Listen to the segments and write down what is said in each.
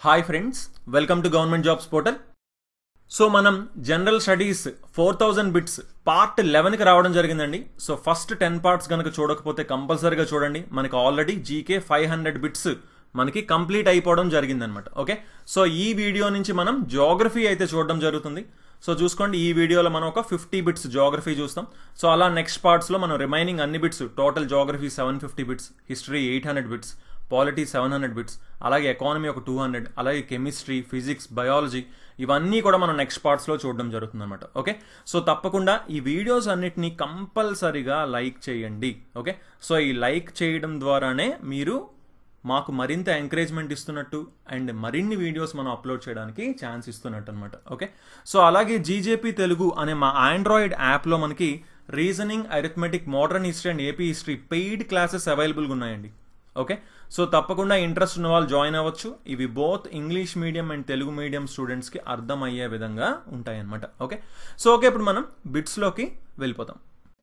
hi friends welcome to government jobs portal so మనం general studies four thousand bits part లెవెన్కి రావడం జరిగిందండి so first ten parts కనుక చూడకపోతే కంపల్సరీగా చూడండి మనకి already GK five hundred bits మనకి కంప్లీట్ అయిపోవడం జరిగిందనమాట ఓకే సో ఈ వీడియో నుంచి మనం జోగ్రఫీ అయితే చూడడం జరుగుతుంది సో చూసుకోండి ఈ వీడియోలో మనం ఒక ఫిఫ్టీ బిట్స్ జోగ్రఫీ చూస్తాం సో అలా నెక్స్ట్ పార్ట్స్లో మనం రిమైనింగ్ అన్ని bits total geography seven fifty bits history eight hundred bits polity seven hundred bits అలాగే ఎకానమీ ఒక టూ హండ్రెడ్ అలాగే కెమిస్ట్రీ ఫిజిక్స్ బయాలజీ ఇవన్నీ కూడా మనం నెక్స్ట్ పార్ట్స్లో చూడడం జరుగుతుంది అనమాట ఓకే సో తప్పకుండా ఈ వీడియోస్ అన్నిటినీ కంపల్సరిగా లైక్ చేయండి ఓకే సో ఈ లైక్ చేయడం ద్వారానే మీరు మాకు మరింత ఎంకరేజ్మెంట్ ఇస్తున్నట్టు అండ్ మరిన్ని వీడియోస్ మనం అప్లోడ్ చేయడానికి ఛాన్స్ ఇస్తున్నట్టు అనమాట ఓకే సో అలాగే జీజేపీ తెలుగు అనే మా ఆండ్రాయిడ్ యాప్లో మనకి reasoning arithmetic modern history and AP history paid classes అవైలబుల్గా ఉన్నాయండి ఓకే సో తప్పకుండా ఇంట్రెస్ట్ ఉన్న వాళ్ళు జాయిన్ అవ్వచ్చు ఇవి both English medium and Telugu medium స్టూడెంట్స్కి అర్థమయ్యే విధంగా ఉంటాయన్నమాట ఓకే సో ఓకే ఇప్పుడు మనం బిట్స్లోకి వెళ్ళిపోతాం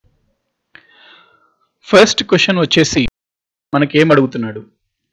ఫస్ట్ క్వశ్చన్ వచ్చేసి మనకేం అడుగుతున్నాడు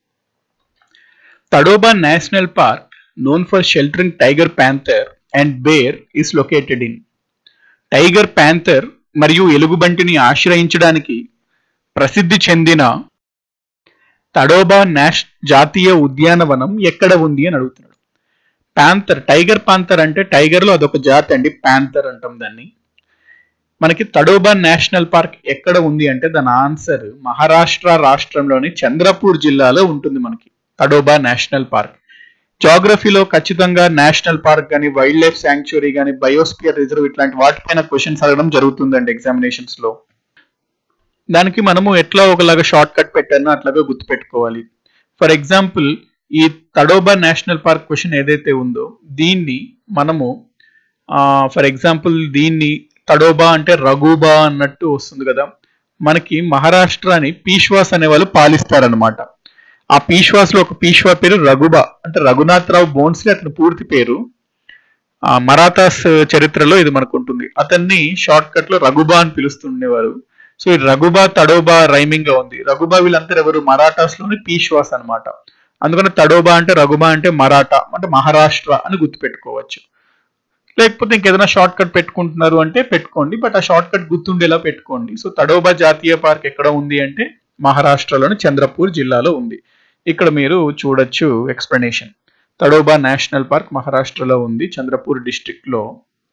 Tadoba national park known for sheltering tiger panther and bear is located in tiger panther మరియు ఎలుగుబంటిని ఆశ్రయించడానికి ప్రసిద్ధి చెందిన తడోబా నేష్ జాతీయ ఉద్యానవనం ఎక్కడ ఉంది అని అడుగుతున్నాడు ప్యాంథర్ టైగర్ పాంథర్ అంటే టైగర్ లో అదొక జాతి అండి ప్యాంథర్ అంటాం దాన్ని మనకి తడోబా నేషనల్ పార్క్ ఎక్కడ ఉంది అంటే దాని ఆన్సర్ మహారాష్ట్ర రాష్ట్రంలోని చంద్రపూర్ జిల్లాలో ఉంటుంది మనకి తడోబా నేషనల్ పార్క్ జాగ్రఫీలో ఖచ్చితంగా నేషనల్ పార్క్ కానీ వైల్డ్ లైఫ్ శాంక్చురీ కానీ బయోస్పియర్ రిజర్వ్ ఇట్లాంటి వాటిపైన క్వశ్చన్స్ అడగడం జరుగుతుందండి ఎగ్జామినేషన్స్ లో దానికి మనము ఎట్లా ఒకలాగా షార్ట్ కట్ పెట్టానో అట్లాగా గుర్తుపెట్టుకోవాలి ఫర్ ఎగ్జాంపుల్ ఈ తడోబా నేషనల్ పార్క్ క్వశ్చన్ ఏదైతే ఉందో దీన్ని మనము ఫర్ ఎగ్జాంపుల్ దీన్ని తడోబా అంటే రఘుబా అన్నట్టు వస్తుంది కదా మనకి మహారాష్ట్రాని పీష్వాస్ అనే వాళ్ళు పాలిస్తారనమాట ఆ పీష్వాస్ లో ఒక పీష్వా పేరు రఘుబా అంటే రఘునాథరావు బోన్స్లే అతని పూర్తి పేరు ఆ మరాఠాస్ చరిత్రలో ఇది మనకు ఉంటుంది అతన్ని షార్ట్ కట్ లో రఘుబా అని పిలుస్తుండేవారు సో ఈ రఘుబా తడోబా రైమింగ్ గా ఉంది రఘుబా వీళ్ళందరూ ఎవరు మరాఠాస్ లోని పీష్వాస్ అనమాట అందుకని తడోబా అంటే రఘుబా అంటే మరాఠా అంటే మహారాష్ట్ర అని గుర్తుపెట్టుకోవచ్చు లేకపోతే ఇంకేదైనా షార్ట్ కట్ పెట్టుకుంటున్నారు అంటే పెట్టుకోండి బట్ ఆ షార్ట్ కట్ గుర్తుండేలా పెట్టుకోండి సో తడోబా జాతీయ పార్క్ ఎక్కడ ఉంది అంటే మహారాష్ట్రలోని చంద్రపూర్ జిల్లాలో ఉంది ఇక్కడ మీరు చూడొచ్చు ఎక్స్ప్లెనేషన్ తడోబా నేషనల్ పార్క్ మహారాష్ట్రలో ఉంది చంద్రపూర్ డిస్టిక్ లో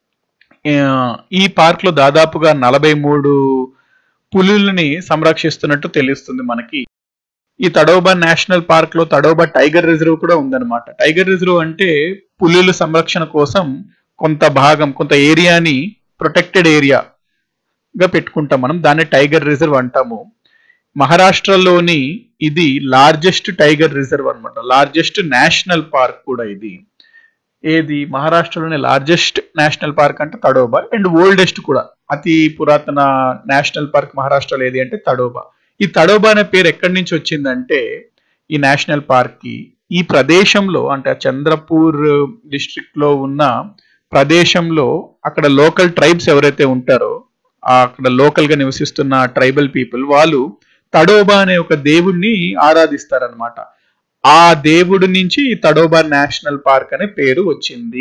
ఈ పార్క్ లో దాదాపుగా నలభై మూడు పులుల్ని సంరక్షిస్తున్నట్టు తెలుస్తుంది మనకి ఈ తడోబా నేషనల్ పార్క్ లో తడోబా టైగర్ రిజర్వ్ కూడా ఉందన్నమాట టైగర్ రిజర్వ్ అంటే పులుల సంరక్షణ కోసం కొంత భాగం కొంత ఏరియాని ప్రొటెక్టెడ్ ఏరియా గా పెట్టుకుంటాం మనం దాన్ని టైగర్ రిజర్వ్ అంటాము మహారాష్ట్రలోని ఇది లార్జెస్ట్ టైగర్ రిజర్వ్ అనమాట లార్జెస్ట్ నేషనల్ పార్క్ కూడా ఇది ఏది మహారాష్ట్రలోని లార్జెస్ట్ నేషనల్ పార్క్ అంటే తడోబా అండ్ ఓల్డెస్ట్ కూడా అతి పురాతన నేషనల్ పార్క్ మహారాష్ట్రలో ఏది అంటే తడోబా ఈ తడోబా అనే పేరు ఎక్కడి నుంచి వచ్చిందంటే ఈ నేషనల్ పార్క్ కి ఈ ప్రదేశంలో అంటే చంద్రపూర్ డిస్ట్రిక్ట్ లో ఉన్న ప్రదేశంలో అక్కడ లోకల్ ట్రైబ్స్ ఎవరైతే ఉంటారో అక్కడ లోకల్ గా నివసిస్తున్న ట్రైబల్ పీపుల్ వాళ్ళు తడోబా అనే ఒక దేవుణ్ణి ఆరాధిస్తారనమాట ఆ దేవుడి నుంచి ఈ తడోబా నేషనల్ పార్క్ అనే పేరు వచ్చింది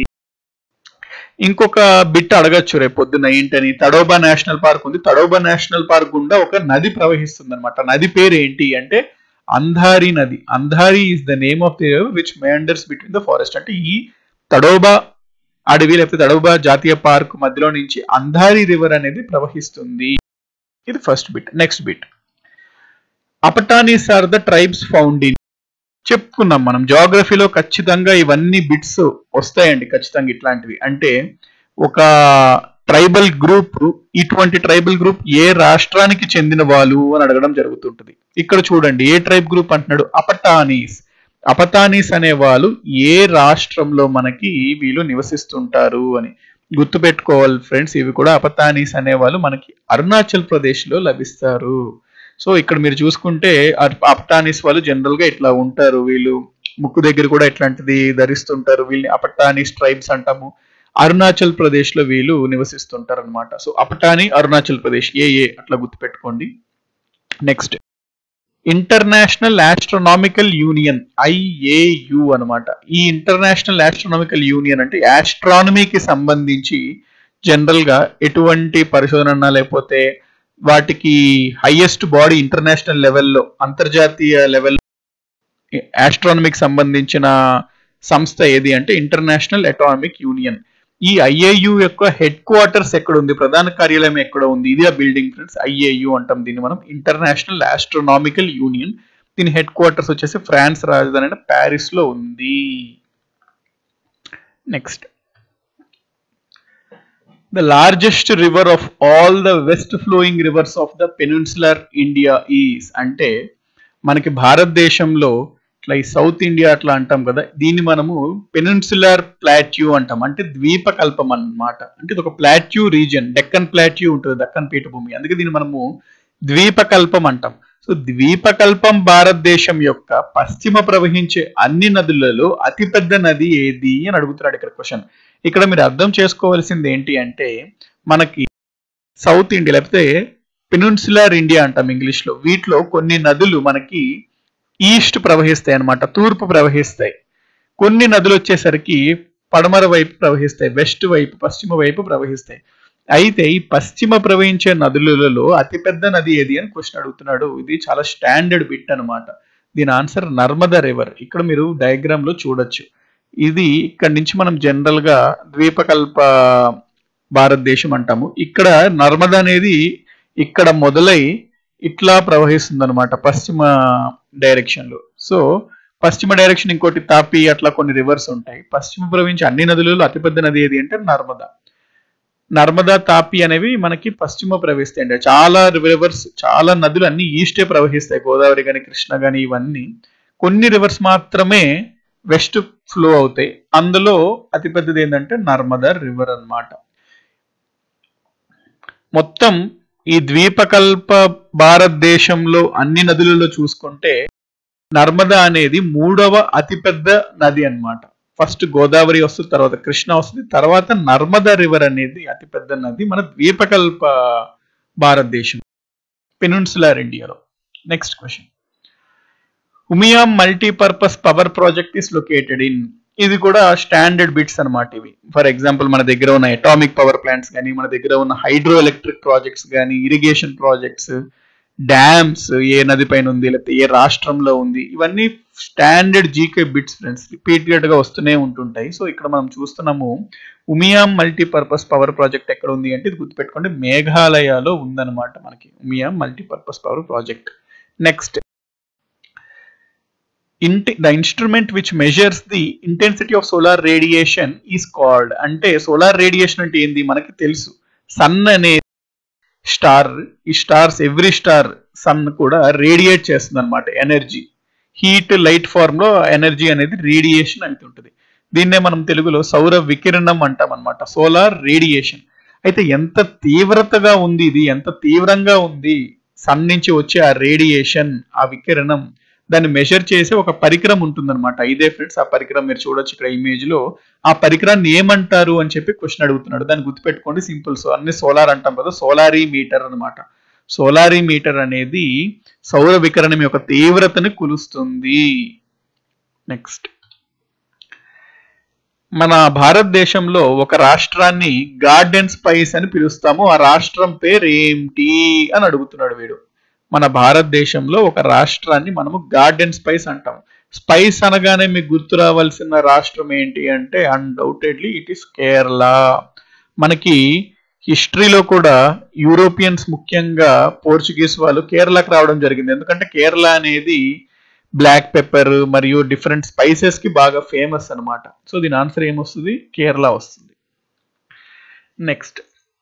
ఇంకొక బిట్ అడగచ్చు రేపు పొద్దున్న ఏంటని తడోబా నేషనల్ పార్క్ ఉంది తడోబా నేషనల్ పార్క్ గుండా ఒక నది ప్రవహిస్తుంది అనమాట నది పేరు ఏంటి అంటే అంధారి నది Andhari is the name of the which meanders between the forest అంటే ఈ తడోబా అడవి లేకపోతే తడోబా జాతీయ పార్క్ మధ్యలో నుంచి అంధారి రివర్ అనేది ప్రవహిస్తుంది ఇది first bit next bit Apatanis are the tribes found in చెప్పుకున్నాం మనం జాగ్రఫీలో ఖచ్చితంగా ఇవన్నీ బిట్స్ వస్తాయండి ఖచ్చితంగా ఇట్లాంటివి అంటే ఒక ట్రైబల్ గ్రూప్ ఇటువంటి ట్రైబల్ గ్రూప్ ఏ రాష్ట్రానికి చెందిన వాళ్ళు అని అడగడం జరుగుతుంటుంది ఇక్కడ చూడండి ఏ ట్రైబ్ గ్రూప్ అంటున్నాడు అపటానీస్ అపతానీస్ అనే వాళ్ళు ఏ రాష్ట్రంలో మనకి వీళ్ళు నివసిస్తుంటారు అని గుర్తుపెట్టుకోవాలి ఫ్రెండ్స్ ఇవి కూడా అపతానీస్ అనే వాళ్ళు మనకి అరుణాచల్ ప్రదేశ్ లో లభిస్తారు సో ఇక్కడ మీరు చూసుకుంటే అపటానీస్ వాళ్ళు జనరల్ గా ఇట్లా ఉంటారు వీళ్ళు ముక్కు దగ్గర కూడా ఇట్లాంటిది ధరిస్తుంటారు వీళ్ళని అపటానీస్ ట్రైబ్స్ అంటాము అరుణాచల్ ప్రదేశ్ లో వీళ్ళు నివసిస్తుంటారు అనమాట సో అపటాని అరుణాచల్ ప్రదేశ్ ఏ ఏ అట్లా గుర్తుపెట్టుకోండి next international astronomical union IAU అన్నమాట ఈ ఇంటర్నేషనల్ ఆస్ట్రోనామికల్ యూనియన్ అంటే ఆస్ట్రానమీకి సంబంధించి జనరల్ గా ఎటువంటి పరిశోధన లేకపోతే వాటికి హైయెస్ట్ బాడీ ఇంటర్నేషనల్ లెవెల్లో అంతర్జాతీయ లెవెల్ ఆస్ట్రానమీకి సంబంధించిన సంస్థ ఏది అంటే ఇంటర్నేషనల్ అటామిక్ యూనియన్ ఈ ఐఏయు యొక్క హెడ్ క్వార్టర్స్ ఎక్కడ ఉంది ప్రధాన కార్యాలయం ఎక్కడ ఉంది ఇది ఆ బిల్డింగ్ ఫ్రెండ్స్ ఐఏయు అంటాం దీన్ని మనం ఇంటర్నేషనల్ ఆస్ట్రోనామికల్ యూనియన్ దీని హెడ్ క్వార్టర్స్ వచ్చేసి ఫ్రాన్స్ రాజధాని అయిన ప్యారిస్ లో ఉంది next the largest river of all the west flowing rivers of the peninsular India is అంటే మనకి భారతదేశంలో ఇట్లా ఈ సౌత్ ఇండియా అట్లా అంటాం కదా దీన్ని మనము పెనిన్సులర్ ప్లాట్యూ అంటాం అంటే ద్వీపకల్పం అన్నమాట అంటే ఇది ఒక ప్లాట్యూ రీజియన్ డెక్కన్ ప్లాట్యూ ఉంటుంది దక్కన్ పీఠభూమి అందుకే దీన్ని మనము ద్వీపకల్పం అంటాం సో ద్వీపకల్పం భారతదేశం యొక్క పశ్చిమ ప్రవహించే అన్ని నదులలో అతిపెద్ద నది ఏది అని అడుగుతున్నాడు ఇక్కడ క్వశ్చన్ ఇక్కడ మీరు అర్థం చేసుకోవాల్సింది ఏంటి అంటే మనకి సౌత్ ఇండియా లేకపోతే పెనిన్సులర్ ఇండియా అంటాం ఇంగ్లీష్ లో వీటిలో కొన్ని నదులు మనకి ఈస్ట్ ప్రవహిస్తాయి అన్నమాట తూర్పు ప్రవహిస్తాయి కొన్ని నదులు వచ్చేసరికి పడమర వైపు ప్రవహిస్తాయి వెస్ట్ వైపు పశ్చిమ వైపు ప్రవహిస్తాయి అయితే ఈ పశ్చిమ ప్రవహించే నదులలో అతిపెద్ద నది ఏది అని క్వశ్చన్ అడుగుతున్నాడు ఇది చాలా స్టాండర్డ్ బిట్ అన్నమాట దీని ఆన్సర్ నర్మదా రివర్ ఇక్కడ మీరు డయాగ్రామ్ లో చూడొచ్చు ఇది ఇక్కడ నుంచి మనం జనరల్ గా ద్వీపకల్ప భారతదేశం అంటాము ఇక్కడ నర్మదా అనేది ఇక్కడ మొదలై ఇట్లా ప్రవహిస్తుంది అనమాట పశ్చిమ డైరెక్షన్ లో సో పశ్చిమ డైరెక్షన్ ఇంకోటి తాపి అట్లా కొన్ని రివర్స్ ఉంటాయి పశ్చిమ ప్రవహించే అన్ని నదులలో అతిపెద్ద నది ఏది అంటే నర్మదా నర్మదా తాపి అనేవి మనకి పశ్చిమ ప్రవహిస్తాయి అంటే చాలా రివర్స్ చాలా నదులు అన్ని ఈస్టే ప్రవహిస్తాయి గోదావరి కానీ కృష్ణ కానీ ఇవన్నీ కొన్ని రివర్స్ మాత్రమే వెస్ట్ ఫ్లో అవుతాయి అందులో అతిపెద్దది ఏంటంటే నర్మదా రివర్ అన్నమాట మొత్తం ఈ ద్వీపకల్ప భారతదేశంలో అన్ని నదులలో చూసుకుంటే నర్మదా అనేది మూడవ అతిపెద్ద నది అన్నమాట ఫస్ట్ గోదావరి వస్తుంది తర్వాత కృష్ణ వస్తుంది తర్వాత నర్మదా రివర్ అనేది అతిపెద్ద నది మన ద్వీపకల్ప భారతదేశం పెనున్సులార్ ఇండియాలో next question Umiam multipurpose power project is located in ఇది కూడా స్టాండర్డ్ బిట్స్ అన్నమాట ఇవి ఫర్ ఎగ్జాంపుల్ మన దగ్గర ఉన్న అటామిక్ పవర్ ప్లాంట్స్ కానీ మన దగ్గర ఉన్న హైడ్రో ఎలక్ట్రిక్ ప్రాజెక్ట్స్ కానీ ఇరిగేషన్ ప్రాజెక్ట్స్ డ్యామ్స్ ఏ నది పైన ఉంది లేకపోతే ఏ రాష్ట్రంలో ఉంది ఇవన్నీ standard GK bits friends repeated గా వస్తూనే ఉంటుంటాయి సో ఇక్కడ మనం చూస్తున్నాము ఉమియాం మల్టీపర్పస్ పవర్ ప్రాజెక్ట్ ఎక్కడ ఉంది అంటే ఇది గుర్తుపెట్టుకోండి మేఘాలయలో ఉందన్నమాట మనకి Umiam multipurpose power project next the instrument which measures the intensity of solar radiation is called అంటే సోలార్ రేడియేషన్ అంటే ఏంది మనకి తెలుసు సన్ అనే స్టార్ ఈ స్టార్స్ ఎవ్రీ స్టార్ సన్ కూడా రేడియేట్ చేస్తుంది అనమాట ఎనర్జీ హీట్ లైట్ ఫార్మ్ లో ఎనర్జీ అనేది రేడియేషన్ అవుతుంటుంది దీన్నే మనం తెలుగులో సౌర వికిరణం అంటాం అనమాట సోలార్ రేడియేషన్ అయితే ఎంత తీవ్రతగా ఉంది ఇది ఎంత తీవ్రంగా ఉంది సన్ నుంచి వచ్చే ఆ రేడియేషన్ ఆ వికిరణం దాన్ని మెజర్ చేసే ఒక పరికరం ఉంటుందన్నమాట ఇదే ఫ్రెండ్స్ ఆ పరికరం మీరు చూడొచ్చు ఇక్కడ ఇమేజ్ లో ఆ పరికరాన్ని ఏమంటారు అని చెప్పి క్వశ్చన్ అడుగుతున్నాడు దాన్ని గుర్తుపెట్టుకోండి సింపుల్ సో అన్ని సోలార్ అంటాం కదా సోలారీ మీటర్ అన్నమాట సోలారీ మీటర్ అనేది సౌర వికిరణం యొక్క తీవ్రతని కొలుస్తుంది నెక్స్ట్ మన భారతదేశంలో ఒక రాష్ట్రాన్ని గార్డెన్ స్పైస్ అని పిలుస్తాము ఆ రాష్ట్రం పేరు ఏంటి అని అడుగుతున్నాడు వీడు మన భారతదేశంలో ఒక రాష్ట్రాన్ని మనము గార్డెన్ స్పైస్ అంటాం స్పైస్ అనగానే మీకు గుర్తు రావాల్సిన రాష్ట్రం ఏంటి అంటే అన్డౌటెడ్లీ ఇట్ ఈస్ కేరళ మనకి హిస్టరీలో కూడా యూరోపియన్స్ ముఖ్యంగా పోర్చుగీస్ వాళ్ళు కేరళకు రావడం జరిగింది ఎందుకంటే కేరళ అనేది బ్లాక్ పెప్పర్ మరియు డిఫరెంట్ స్పైసెస్ కి బాగా ఫేమస్ అన్నమాట సో దీని ఆన్సర్ ఏమొస్తుంది కేరళ వస్తుంది next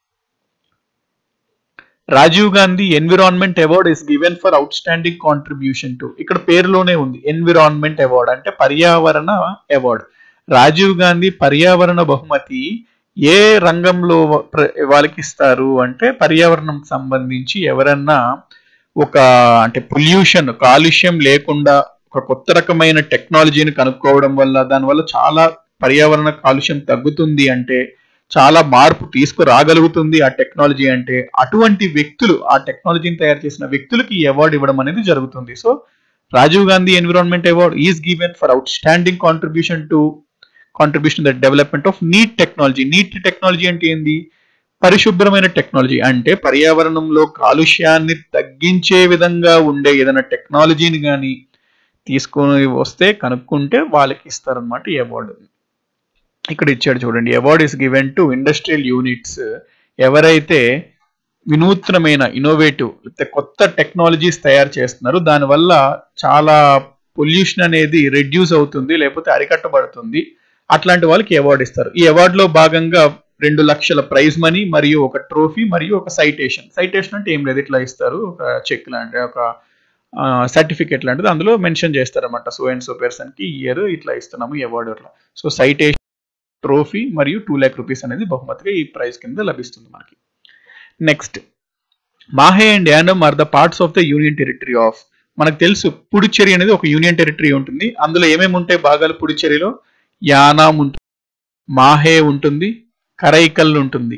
Rajiv Gandhi environment award is given for outstanding contribution to ఇక్కడ పేరులోనే ఉంది ఎన్విరాన్మెంట్ అవార్డ్ అంటే పర్యావరణ అవార్డ్ రాజీవ్ గాంధీ పర్యావరణ బహుమతి ఏ రంగంలో ప్ర- వాళ్ళకి ఇస్తారు అంటే పర్యావరణం సంబంధించి ఎవరన్నా ఒక అంటే పొల్యూషన్ కాలుష్యం లేకుండా ఒక కొత్త రకమైన టెక్నాలజీని కనుక్కోవడం వల్ల దానివల్ల చాలా పర్యావరణ కాలుష్యం తగ్గుతుంది అంటే చాలా మార్పు తీసుకురాగలుగుతుంది ఆ టెక్నాలజీ అంటే అటువంటి వ్యక్తులు ఆ టెక్నాలజీని తయారు చేసిన వ్యక్తులకి ఈ అవార్డు ఇవ్వడం అనేది జరుగుతుంది so Rajiv Gandhi environment award is given for outstanding contribution to contribution the development of neat technology neat technology అంటే ఏంది పరిశుభ్రమైన టెక్నాలజీ అంటే పర్యావరణంలో కాలుష్యాన్ని తగ్గించే విధంగా ఉండే ఏదైనా టెక్నాలజీని కానీ తీసుకొని వస్తే కనుక్కుంటే వాళ్ళకి ఇస్తారనమాట ఈ అవార్డు ఇక్కడ ఇచ్చాడు చూడండి award is given to industrial units ఎవరైతే వినూత్నమైన ఇన్నోవేటివ్ లేకపోతే కొత్త టెక్నాలజీస్ తయారు చేస్తున్నారు దానివల్ల చాలా పొల్యూషన్ అనేది రెడ్యూస్ అవుతుంది లేకపోతే అరికట్టబడుతుంది అట్లాంటి వాళ్ళకి అవార్డు ఇస్తారు ఈ అవార్డులో భాగంగా రెండు లక్షల ప్రైజ్ మనీ మరియు ఒక ట్రోఫీ మరియు ఒక సైటేషన్ సైటేషన్ అంటే ఏం లేదు ఇట్లా ఇస్తారు ఒక చెక్ లాంటి ఒక సర్టిఫికేట్ లాంటిది అందులో మెన్షన్ చేస్తారన్నమాట సో అండ్ సో పర్సన్ కి ఇయర్ ఇట్లా ఇస్తున్నాము ఈ అవార్డు అట్లా సో సైటేషన్ ట్రోఫీ మరియు టూ ల్యాక్ రూపీస్ అనేది బహుమతిగా ఈ ప్రైజ్ కింద లభిస్తుంది మనకి next Mahe and Yanam are the parts of the union territory of మనకు తెలుసు పుడుచ్చేరి అనేది ఒక యూనియన్ టెరిటరీ ఉంటుంది అందులో ఏమేమి ఉంటాయి భాగాలు పుడుచ్చేరిలో యానాం ఉంటుంది మాహే ఉంటుంది కరైకల్ ఉంటుంది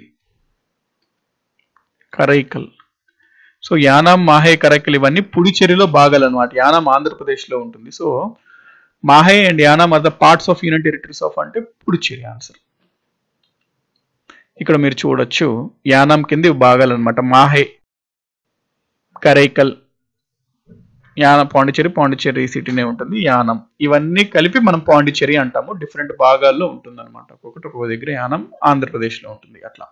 కరైకల్ సో యానాం మాహే కరైకల్ ఇవన్నీ పుడుచ్చేరిలో భాగాలు అనమాట యానాం ఆంధ్రప్రదేశ్లో ఉంటుంది so Mahe and Yanam are the parts of union territories of అంటే పుడుచ్చేరి ఆన్సర్ ఇక్కడ మీరు చూడొచ్చు యానాం కింద ఇవి భాగాలు అనమాట మాహే కరైకల్ యాన పాండిచ్చేరి పాండిచ్చేరి సిటీనే ఉంటుంది యానం ఇవన్నీ కలిపి మనం పాండిచ్చేరి అంటాము డిఫరెంట్ భాగాల్లో ఉంటుంది అనమాట ఒక్కొక్కటి ఒక్కొక్క దగ్గర యానం ఆంధ్రప్రదేశ్లో ఉంటుంది అట్లా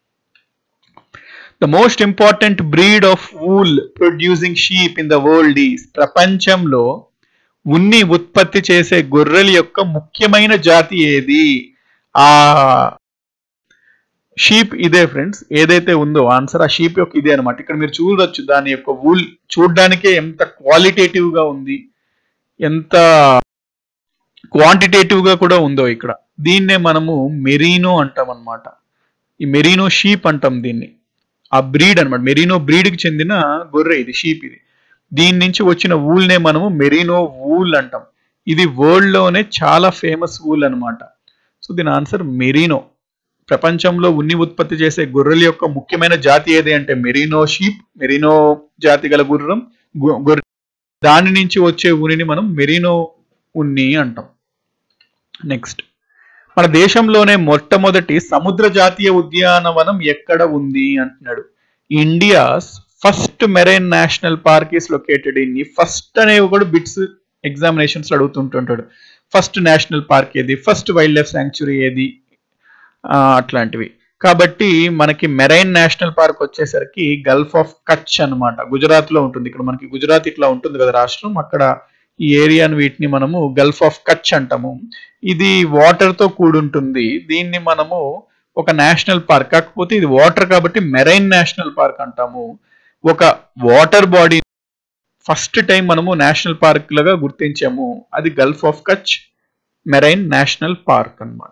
the most important breed of wool producing sheep in the world is ప్రపంచంలో ఉన్ని ఉత్పత్తి చేసే గొర్రెల యొక్క ముఖ్యమైన జాతి ఏది ఆ షీప్ ఇదే ఫ్రెండ్స్ ఏదైతే ఉందో ఆన్సర్ ఆ షీప్ యొక్క ఇదే అనమాట ఇక్కడ మీరు చూడొచ్చు దాని యొక్క వూల్ చూడడానికే ఎంత క్వాలిటేటివ్ గా ఉంది ఎంత క్వాంటిటేటివ్ గా కూడా ఉందో ఇక్కడ దీన్నే మనము మెరీనో అంటాం అనమాట ఈ మెరీనో షీప్ అంటాం దీన్ని ఆ బ్రీడ్ అనమాట మెరీనో బ్రీడ్ కి చెందిన గొర్రె ఇది షీప్ ఇది దీని నుంచి వచ్చిన వూల్నే మనము మెరీనో వూల్ అంటాం ఇది వరల్డ్ లోనే చాలా ఫేమస్ వూల్ అన్నమాట సో దీని ఆన్సర్ మెరీనో ప్రపంచంలో ఉన్ని ఉత్పత్తి చేసే గొర్రెల యొక్క ముఖ్యమైన జాతి ఏది అంటే మెరీనో షీప్ మెరీనో జాతి గల గుర్రం గు- గొర్రె దాని నుంచి వచ్చే ఉనిని మనం మెరీనో ఉన్ని అంటాం నెక్స్ట్ మన దేశంలోనే మొట్టమొదటి సముద్ర జాతీయ ఉద్యానవనం ఎక్కడ ఉంది అంటున్నాడు India's first marine national park is located in first అనేవి కూడా బిట్స్ ఎగ్జామినేషన్స్ అడుగుతుంటుంటాడు ఫస్ట్ నేషనల్ పార్క్ ఏది ఫస్ట్ వైల్డ్ లైఫ్ శాంక్చురీ ఏది ఆ, అట్లాంటివి కాబట్టి మనకి మెరైన్ నేషనల్ పార్క్ వచ్చేసరికి గల్ఫ్ ఆఫ్ కచ్ అన్నమాట గుజరాత్ లో ఉంటుంది ఇక్కడ మనకి గుజరాత్ ఇట్లా ఉంటుంది కదా రాష్ట్రం అక్కడ ఈ ఏరియాని వీటిని మనము గల్ఫ్ ఆఫ్ కచ్ అంటాము ఇది వాటర్ తో కూడుంటుంది దీన్ని మనము ఒక నేషనల్ పార్క్ కాకపోతే ఇది వాటర్ కాబట్టి మెరైన్ నేషనల్ పార్క్ అంటాము ఒక వాటర్ బాడీ ఫస్ట్ టైం మనము నేషనల్ పార్క్ లాగా గుర్తించాము అది Gulf of Kutch marine national park అన్నమాట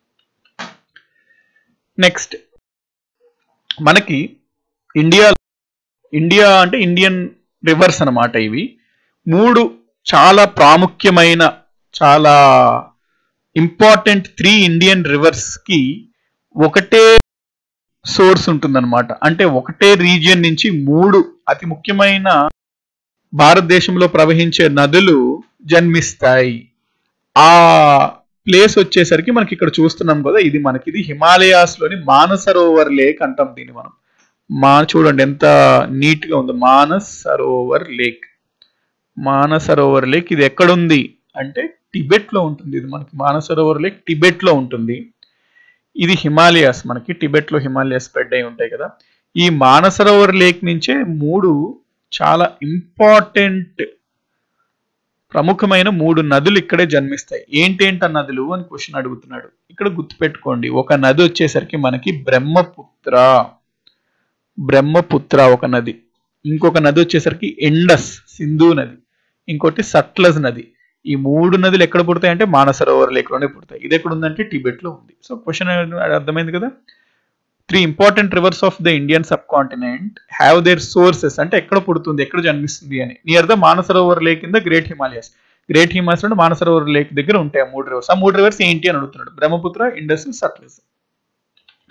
నెక్స్ట్ మనకి ఇండియా ఇండియా అంటే ఇండియన్ రివర్స్ అన్నమాట ఇవి మూడు చాలా ప్రాముఖ్యమైన చాలా ఇంపార్టెంట్ త్రీ ఇండియన్ రివర్స్ కి ఒకటే సోర్స్ ఉంటుందన్నమాట అంటే ఒకటే రీజియన్ నుంచి మూడు అతి ముఖ్యమైన భారతదేశంలో ప్రవహించే నదులు జన్మిస్తాయి ఆ ప్లేస్ వచ్చేసరికి మనకి ఇక్కడ చూస్తున్నాం కదా ఇది మనకి ఇది హిమాలయాస్ లోని మానసరోవర్ లేక్ అంటాం దీన్ని మనం మా చూడండి ఎంత నీట్ గా ఉంది మానస్ సరోవర్ లేక్ మానసరోవర్ లేక్ ఇది ఎక్కడుంది అంటే టిబెట్ లో ఉంటుంది ఇది మనకి మానసరోవర్ లేక్ టిబెట్ లో ఉంటుంది ఇది హిమాలయాస్ మనకి టిబెట్ లో హిమాలయాస్ స్ప్రెడ్ అయి ఉంటాయి కదా ఈ మానసరోవర్ లేక్ నుంచే మూడు చాలా ఇంపార్టెంట్ ప్రముఖమైన మూడు నదులు ఇక్కడే జన్మిస్తాయి ఏంటేంట నదులు అని క్వశ్చన్ అడుగుతున్నాడు ఇక్కడ గుర్తుపెట్టుకోండి ఒక నది వచ్చేసరికి మనకి బ్రహ్మపుత్ర బ్రహ్మపుత్ర ఒక నది ఇంకొక నది వచ్చేసరికి ఎండస్ సింధు నది ఇంకోటి సట్లజ్ నది ఈ మూడు నదులు ఎక్కడ పుడతాయి అంటే మానసరోవర్ లేక్లోనే పుడతాయి ఇది ఎక్కడ ఉందంటే టిబెట్ లో ఉంది సో క్వశ్చన్ అర్థమైంది కదా three important rivers of the Indian subcontinent have their sources అంటే ఎక్కడ పుడుతుంది ఎక్కడ జన్మిస్తుంది అని near the Manasarovar lake in the Great Himalayas Great Himalayas అంటే మానసరోవర్ లేక్ దగ్గర ఉంటాయి ఆ మూడు రివర్స్ ఆ మూడు రివర్స్ ఏంటి అని అడుగుతున్నాడు Brahmaputra Indus Sutlej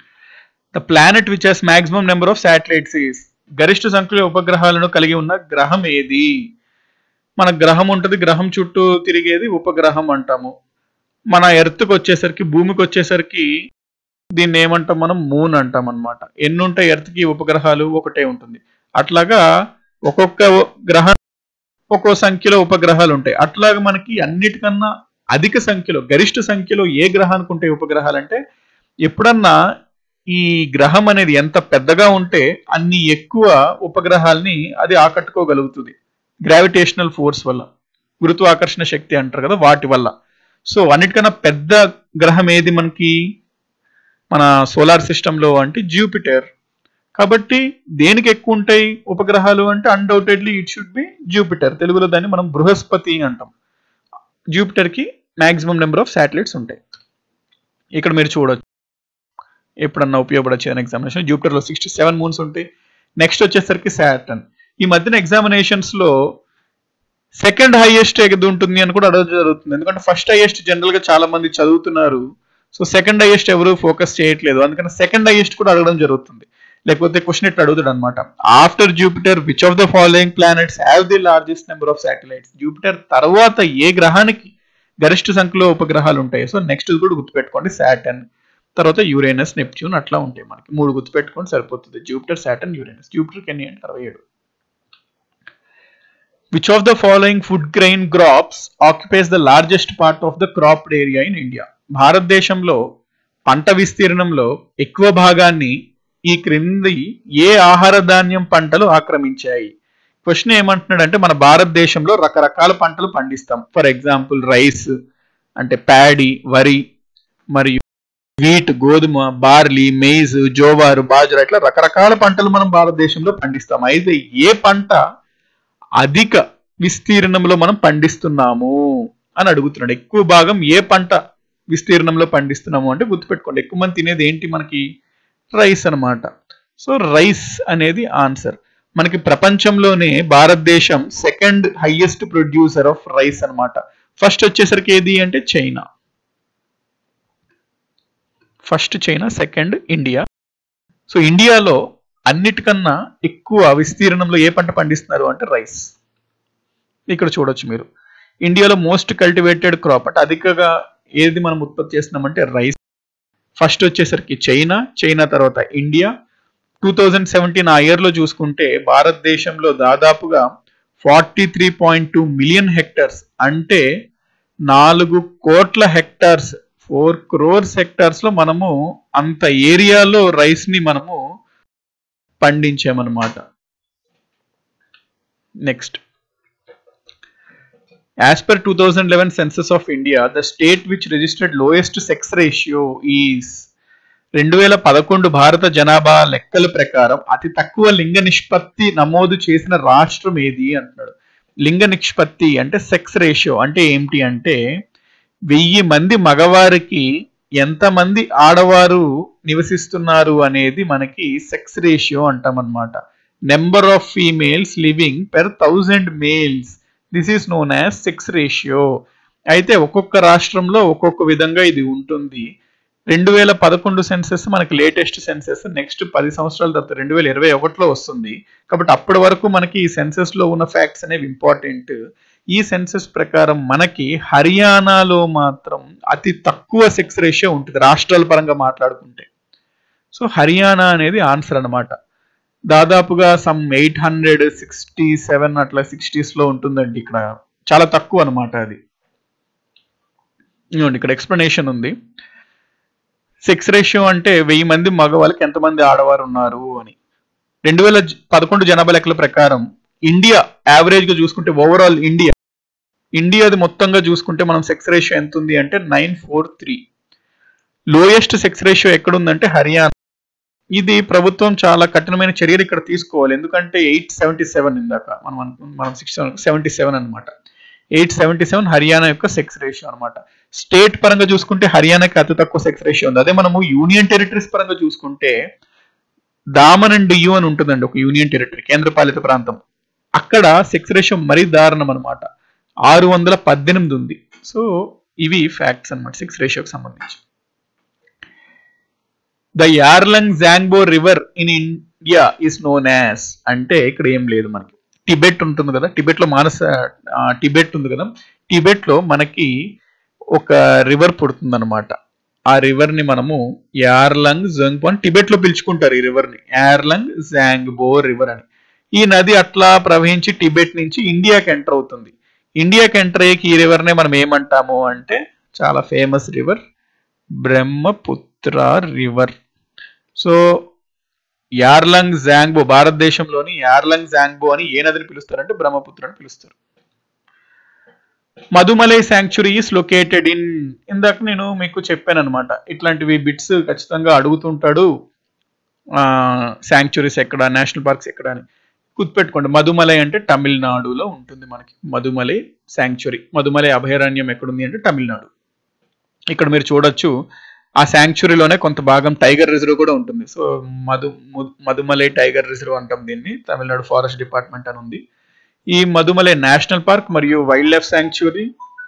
the planet which has maximum number of satellites is గరిష్ట సంఖ్యలో ఉపగ్రహాలను కలిగి ఉన్న గ్రహం ఏది మన గ్రహం ఉంటుంది గ్రహం చుట్టూ తిరిగేది ఉపగ్రహం అంటాము మన ఎర్త్కి వచ్చేసరికి భూమికి వచ్చేసరికి దీన్ని ఏమంటాం మనం మూన్ అంటాం అనమాట ఎన్ని ఉంటాయి ఎర్త్కి ఉపగ్రహాలు ఒకటే ఉంటుంది అట్లాగా ఒక్కొక్క గ్రహం ఒక్కో సంఖ్యలో ఉపగ్రహాలు ఉంటాయి అట్లాగా మనకి అన్నిటికన్నా అధిక సంఖ్యలో గరిష్ట సంఖ్యలో ఏ గ్రహానికి ఉంటాయి ఉపగ్రహాలు అంటే ఎప్పుడన్నా ఈ గ్రహం అనేది ఎంత పెద్దగా ఉంటే అన్ని ఎక్కువ ఉపగ్రహాల్ని అది ఆకట్టుకోగలుగుతుంది గ్రావిటేషనల్ ఫోర్స్ వల్ల గురుత్వాకర్షణ శక్తి అంటారు కదా వాటి వల్ల సో అన్నిటికన్నా పెద్ద గ్రహం ఏది మనకి మన సోలార్ సిస్టంలో అంటే జూపిటర్ కాబట్టి దేనికి ఎక్కువ ఉంటాయి ఉపగ్రహాలు అంటే undoubtedly it should be Jupiter తెలుగులో దాన్ని మనం బృహస్పతి అంటాం జూపిటర్ కి మాక్సిమం నెంబర్ ఆఫ్ శాటిలైట్స్ ఉంటాయి ఇక్కడ మీరు చూడొచ్చు ఎప్పుడన్నా ఉపయోగపడచ్చు అని ఎగ్జామినేషన్ జూపిటర్ లో సిక్స్టీ సెవెన్ మూన్స్ ఉంటాయి నెక్స్ట్ వచ్చేసరికి సాటర్న్ ఈ మధ్యన ఎగ్జామినేషన్స్ లో సెకండ్ హైయెస్ట్ ఏది ఉంటుంది అని కూడా అడగడం జరుగుతుంది ఎందుకంటే ఫస్ట్ హైయెస్ట్ జనరల్ గా చాలా మంది చదువుతున్నారు సో సెకండ్ హైయెస్ట్ ఎవరు ఫోకస్ చేయట్లేదు అందుకని సెకండ్ హైయెస్ట్ కూడా అడగడం జరుగుతుంది లేకపోతే క్వశ్చన్ ఇట్లా అడుగుతాడు అనమాట after Jupiter which of the following planets have the largest number of satellites Jupiter తర్వాత ఏ గ్రహానికి గరిష్ట సంఖ్యలో ఉపగ్రహాలు ఉంటాయి సో నెక్స్ట్ కూడా గుర్తుపెట్టుకోండి సాటర్న్ తర్వాత యురేనస్ నెప్ట్యూన్ అట్లా ఉంటాయి మనకి మూడు గుర్తుపెట్టుకోండి సరిపోతుంది జూపిటర్ సాటర్న్ యురేనస్ జూపిటర్ ఎన్ని అంటే అరవై ఏడు which of the following food grain crops occupies the largest part of the cropped area in India భారతదేశంలో పంట విస్తీర్ణంలో ఎక్కువ భాగాన్ని ఈ క్రింది ఏ ఆహార ధాన్యం పంటలు ఆక్రమించాయి క్వశ్చన్ ఏమంటున్నాడు అంటే మన భారతదేశంలో రకరకాల పంటలు పండిస్తాం ఫర్ ఎగ్జాంపుల్ రైస్ అంటే ప్యాడీ వరి మరియు వీట్ గోధుమ బార్లీ మెయిజ్ జోవారు బాజరా ఇట్లా రకరకాల పంటలు మనం భారతదేశంలో పండిస్తాం అయితే ఏ పంట అధిక విస్తీర్ణంలో మనం పండిస్తున్నాము అని అడుగుతున్నాడు ఎక్కువ భాగం ఏ పంట విస్తీర్ణంలో పండిస్తున్నాము అంటే గుర్తుపెట్టుకోండి ఎక్కువ మంది తినేది ఏంటి మనకి రైస్ అన్నమాట సో రైస్ అనేది ఆన్సర్ మనకి ప్రపంచంలోనే భారతదేశం second highest producer of rice అన్నమాట ఫస్ట్ వచ్చేసరికి ఏది అంటే China first China second India so ఇండియాలో అన్నిటికన్నా ఎక్కువ విస్తీర్ణంలో ఏ పంట పండిస్తున్నారు అంటే రైస్ ఇక్కడ చూడొచ్చు మీరు ఇండియాలో మోస్ట్ కల్టివేటెడ్ క్రాప్ అంటే అధికంగా ఏది మనం ఉత్పత్తి చేస్తున్నామంటే రైస్ ఫస్ట్ వచ్చేసరికి చైనా చైనా తర్వాత ఇండియా టూ థౌజండ్ సెవెంటీన్ ఆ ఇయర్లో చూసుకుంటే భారతదేశంలో దాదాపుగా forty three point two million hectares అంటే నాలుగు కోట్ల హెక్టార్స్ ఫోర్ క్రోర్స్ హెక్టార్స్ లో మనము అంత ఏరియాలో రైస్ ని మనము పండించామన్నమాట next as per two thousand eleven census of India the state which registered lowest sex ratio is రెండు వేల పదకొండు భారత జనాభా లెక్కల ప్రకారం అతి తక్కువ లింగ నిష్పత్తి నమోదు చేసిన రాష్ట్రం ఏది అంటున్నాడు లింగ నిష్పత్తి అంటే సెక్స్ రేషియో అంటే ఏంటి అంటే వెయ్యి మంది మగవారికి ఎంతమంది ఆడవారు నివసిస్తున్నారు అనేది మనకి సెక్స్ రేషియో అంటాం అనమాట number of females living per thousand males this is known as sex ratio అయితే ఒక్కొక్క రాష్ట్రంలో ఒక్కొక్క విధంగా ఇది ఉంటుంది రెండు వేల పదకొండు సెన్సెస్ మనకి లేటెస్ట్ సెన్సెస్ నెక్స్ట్ పది సంవత్సరాల తర్వాత రెండు వేల ఇరవై ఒకటిలో వస్తుంది కాబట్టి అప్పటి వరకు మనకి ఈ సెన్సెస్ లో ఉన్న ఫ్యాక్ట్స్ అనేవి ఇంపార్టెంట్ ఈ సెన్సెస్ ప్రకారం మనకి హర్యానాలో మాత్రం అతి తక్కువ సెక్స్ రేషియో ఉంటుంది రాష్ట్రాల పరంగా మాట్లాడుకుంటే సో హర్యానా అనేది ఆన్సర్ అన్నమాట దాదాపుగా some eight hundred sixty seven అట్లా సిక్స్టీస్ లో ఉంటుందండి ఇక్కడ చాలా తక్కువ అనమాట అది ఇదిగోండి ఇక్కడ ఎక్స్ప్లెనేషన్ ఉంది సెక్స్ రేషియో అంటే వెయ్యి మంది మగవాళ్ళకి ఎంతమంది ఆడవారు ఉన్నారు అని రెండు వేల పదకొండు జనాభా లెక్కల ప్రకారం ఇండియా యావరేజ్ గా చూసుకుంటే ఓవరాల్ ఇండియా ఇండియాది మొత్తంగా చూసుకుంటే మనం సెక్స్ రేషియో ఎంత ఉంది అంటే nine four three lowest sex ratio ఎక్కడుందంటే హర్యానా ఇది ప్రభుత్వం చాలా కఠినమైన చర్యలు ఇక్కడ తీసుకోవాలి ఎందుకంటే ఎయిట్ సెవెంటీ సెవెన్ ఇందాక మనం అనుకు- మనం సిక్స్ సెవెంటీ సెవెన్ అనమాట ఎయిట్ సెవెంటీ సెవెన్ హర్యానా యొక్క సెక్స్ రేషియో అనమాట స్టేట్ పరంగా చూసుకుంటే హర్యానాకి అతి తక్కువ సెక్స్ రేషియో ఉంది అదే మనము యూనియన్ టెరిటరీస్ పరంగా చూసుకుంటే దామన్ అండ్ డియు అని ఉంటుందండి ఒక యూనియన్ టెరిటరీ కేంద్రపాలిత ప్రాంతం అక్కడ సెక్స్ రేషియో మరీ దారుణం అనమాట ఆరు వందల పద్దెనిమిది ఉంది సో ఇవి ఫ్యాక్ట్స్ అన్నమాట సెక్స్ రేషియోకి సంబంధించి the Yarlung Zangbo river in India is known as అంటే ఇక్కడ ఏం లేదు మనకి టిబెట్ ఉంటుంది కదా టిబెట్ లో మానస ఆ, టిబెట్ ఉంది కదా టిబెట్ లో మనకి ఒక రివర్ పుడుతుంది అనమాట ఆ రివర్ ని మనము యార్లంగ్ జంగ్బో అని టిబెట్ లో పిలుచుకుంటారు ఈ రివర్ ని యార్లంగ్ జాంగ్బో రివర్ అని ఈ నది అట్లా ప్రవహించి టిబెట్ నుంచి ఇండియాకి ఎంటర్ అవుతుంది ఇండియాకి ఎంటర్ అయ్యేకి ఈ రివర్ నే మనం ఏమంటాము అంటే చాలా famous river Brahmaputra river so Yarlung Zangbo భారతదేశంలోని యార్లంగ్ జాంగ్బో అని ఏ నదిని పిలుస్తారంటే బ్రహ్మపుత్ర అని పిలుస్తారు Mudumalai sanctuary is located in ఇందాక నేను మీకు చెప్పాను అనమాట ఇట్లాంటివి బిట్స్ ఖచ్చితంగా అడుగుతుంటాడు శాంక్చురీస్ ఎక్కడ నేషనల్ పార్క్స్ ఎక్కడ అని గుర్తుపెట్టుకోండి మధుమలై అంటే తమిళనాడులో ఉంటుంది మనకి మధుమలై శాంక్చురీ మధుమలై అభయారణ్యం ఎక్కడుంది అంటే తమిళనాడు ఇక్కడ మీరు చూడొచ్చు ఆ శాంక్చురీలోనే కొంత భాగం టైగర్ రిజర్వ్ కూడా ఉంటుంది సో మధు ము- మధుమలై టైగర్ రిజర్వ్ అంటాం దీన్ని తమిళనాడు ఫారెస్ట్ డిపార్ట్మెంట్ అని ఉంది ఈ మధుమలై నేషనల్ పార్క్ మరియు వైల్డ్ లైఫ్ శాంక్చురీ